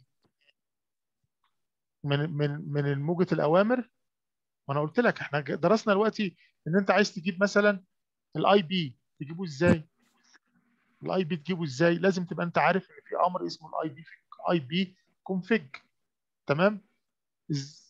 من من من موجة الاوامر وانا قلت لك احنا درسنا دلوقتي ان انت عايز تجيب مثلا الاي بي تجيبه ازاي الاي بي تجيبه ازاي لازم تبقى انت عارف ان في امر اسمه الاي بي اي بي كونفيج تمام إز...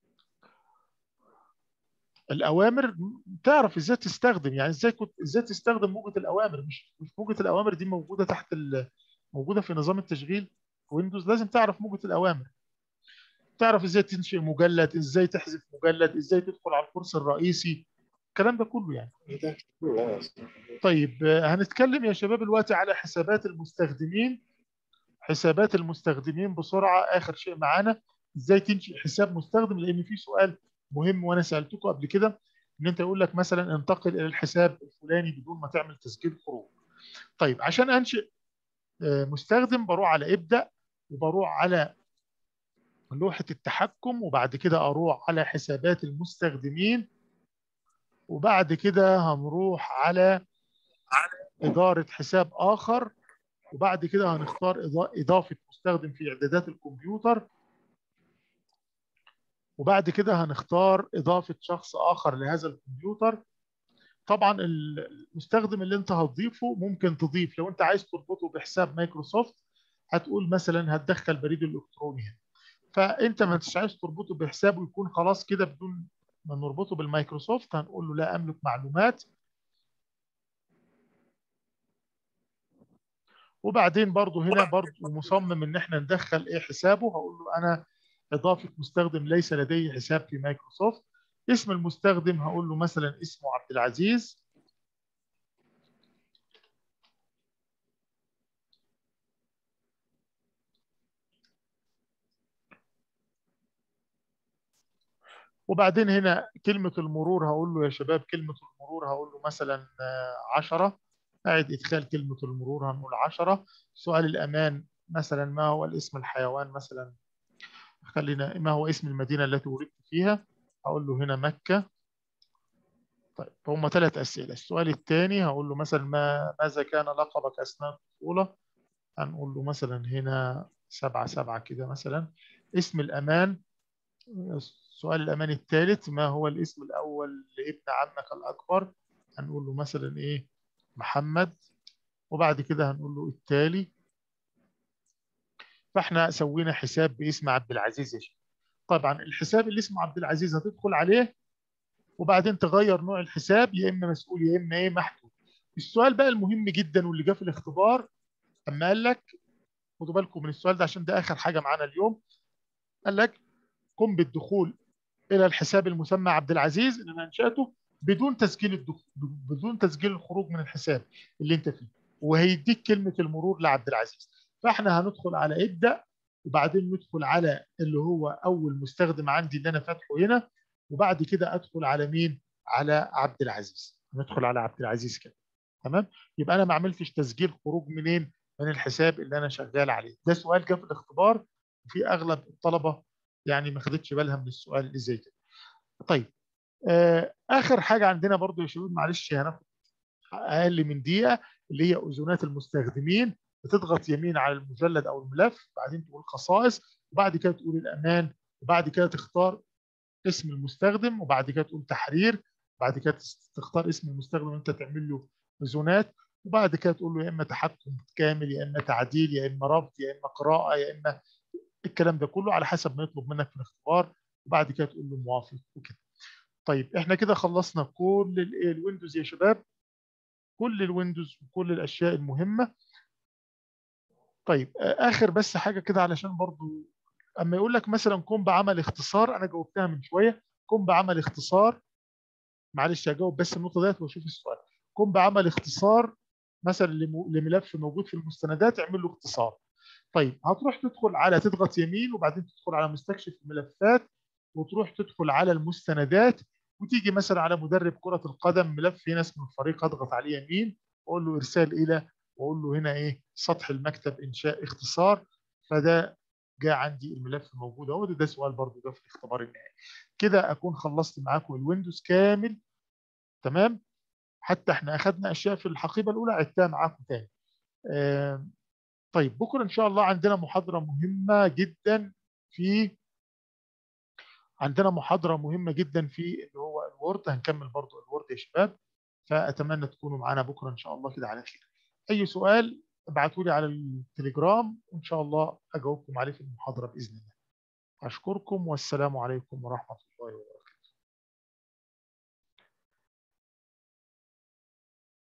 الاوامر تعرف ازاي تستخدم يعني ازاي كنت ازاي تستخدم موجة الاوامر مش مش موجة الاوامر دي موجودة تحت ال... موجودة في نظام التشغيل ويندوز لازم تعرف موجة الاوامر تعرف ازاي تنشئ مجلد ازاي تحذف مجلد ازاي تدخل على الكورس الرئيسي الكلام ده كله يعني طيب آه، هنتكلم يا شباب دلوقتي على حسابات المستخدمين حسابات المستخدمين بسرعة آخر شيء معانا ازاي تنشئ حساب مستخدم لأن في سؤال مهم وأنا سألتكم قبل كده إن أنت يقول لك مثلا انتقل إلى الحساب الفلاني بدون ما تعمل تسجيل خروج طيب عشان أنشئ آه، مستخدم بروح على ابدأ وبروح على لوحة التحكم وبعد كده أروح على حسابات المستخدمين وبعد كده هنروح على إدارة حساب آخر وبعد كده هنختار إضا- إضافة مستخدم في إعدادات الكمبيوتر وبعد كده هنختار إضافة شخص آخر لهذا الكمبيوتر طبعا المستخدم اللي انت هتضيفه ممكن تضيف لو انت عايز تربطه بحساب مايكروسوفت هتقول مثلا هتدخل بريد الالكتروني هنا فانت ما انتش عايز تربطه بحساب ويكون خلاص كده بدون ما نربطه بالمايكروسوفت هنقول له لا املك معلومات وبعدين برضو هنا برضو مصمم ان احنا ندخل ايه حسابه هقول له انا اضافه مستخدم ليس لديه حساب في مايكروسوفت اسم المستخدم هقول له مثلا اسمه عبد العزيز وبعدين هنا كلمة المرور هقول له يا شباب كلمة المرور هقول له مثلا 10 أعد إدخال كلمة المرور هنقول 10 سؤال الأمان مثلا ما هو الاسم الحيوان مثلا خلينا ما هو اسم المدينة التي ولدت فيها هقول له هنا مكة طيب هم ثلاث أسئلة السؤال الثاني هقول له مثلا ما ماذا كان لقبك أثناء الطفولة هنقول له مثلا هنا سبعة سبعة كده مثلا اسم الأمان السؤال الأمان الثالث ما هو الاسم الأول لابن عمك الأكبر هنقول له مثلا إيه محمد وبعد كده هنقول له التالي فاحنا سوينا حساب باسم عبد العزيز يا شيخ طبعا الحساب اللي اسمه عبد العزيز هتدخل عليه وبعدين تغير نوع الحساب يا اما مسؤول يا اما ايه محدود السؤال بقى المهم جدا واللي جه في الاختبار اما قال لك خدوا بالكم من السؤال ده عشان ده اخر حاجه معانا اليوم قال لك قم بالدخول الى الحساب المسمى عبد العزيز اللي انا انشاته بدون تسجيل الدخول بدون تسجيل الخروج من الحساب اللي انت فيه وهيديك كلمه المرور لعبد العزيز فاحنا هندخل على ابدا وبعدين ندخل على اللي هو اول مستخدم عندي اللي انا فاتحه هنا وبعد كده ادخل على مين على عبد العزيز ندخل على عبد العزيز كده تمام يبقى انا ما عملتش تسجيل خروج منين من الحساب اللي انا شغال عليه ده سؤال جه في الاختبار وفي اغلب الطلبه يعني ما خدتش بالها من السؤال اللي زي كده طيب آه اخر حاجه عندنا برضو يا شباب معلش هناخد اقل من دقيقه اللي هي اذونات المستخدمين بتضغط يمين على المجلد او الملف بعدين تقول خصائص وبعد كده تقول الامان وبعد كده تختار اسم المستخدم وبعد كده تقول تحرير بعد كده تختار اسم المستخدم انت تعمل له زونات وبعد كده تقول له يا اما تحكم كامل يا اما تعديل يا اما ربط يا اما قراءه يا اما الكلام ده كله على حسب ما يطلب منك في الاختبار وبعد كده تقول له موافق وكده طيب احنا كده خلصنا كل ال- الويندوز يا شباب كل الويندوز وكل الاشياء المهمه طيب آه، اخر بس حاجه كده علشان برضو اما يقول لك مثلا قم بعمل اختصار انا جاوبتها من شويه قم بعمل اختصار معلش هجاوب بس النقطه ديت واشوف السؤال قم بعمل اختصار مثلا لم- لملف موجود في المستندات اعمل له اختصار طيب هتروح تدخل على تضغط يمين وبعدين تدخل على مستكشف الملفات وتروح تدخل على المستندات وتيجي مثلا على مدرب كرة القدم ملف في ناس من الفريق اضغط عليه يمين واقول له ارسال الى واقول له هنا ايه سطح المكتب انشاء اختصار فده جاء عندي الملف موجود اهو ده, ده سؤال برضو ده في الاختبار النهائي كده اكون خلصت معاكم الويندوز كامل تمام حتى احنا اخذنا اشياء في الحقيبه الاولى عدتها معاكم تاني آم، طيب بكره ان شاء الله عندنا محاضره مهمه جدا في عندنا محاضره مهمه جدا في اللي هو الوورد هنكمل برضو الوورد يا شباب فاتمنى تكونوا معانا بكره ان شاء الله كده على خير اي سؤال ابعتوا لي على التليجرام وان شاء الله اجاوبكم عليه في المحاضره باذن الله اشكركم والسلام عليكم ورحمه الله وبركاته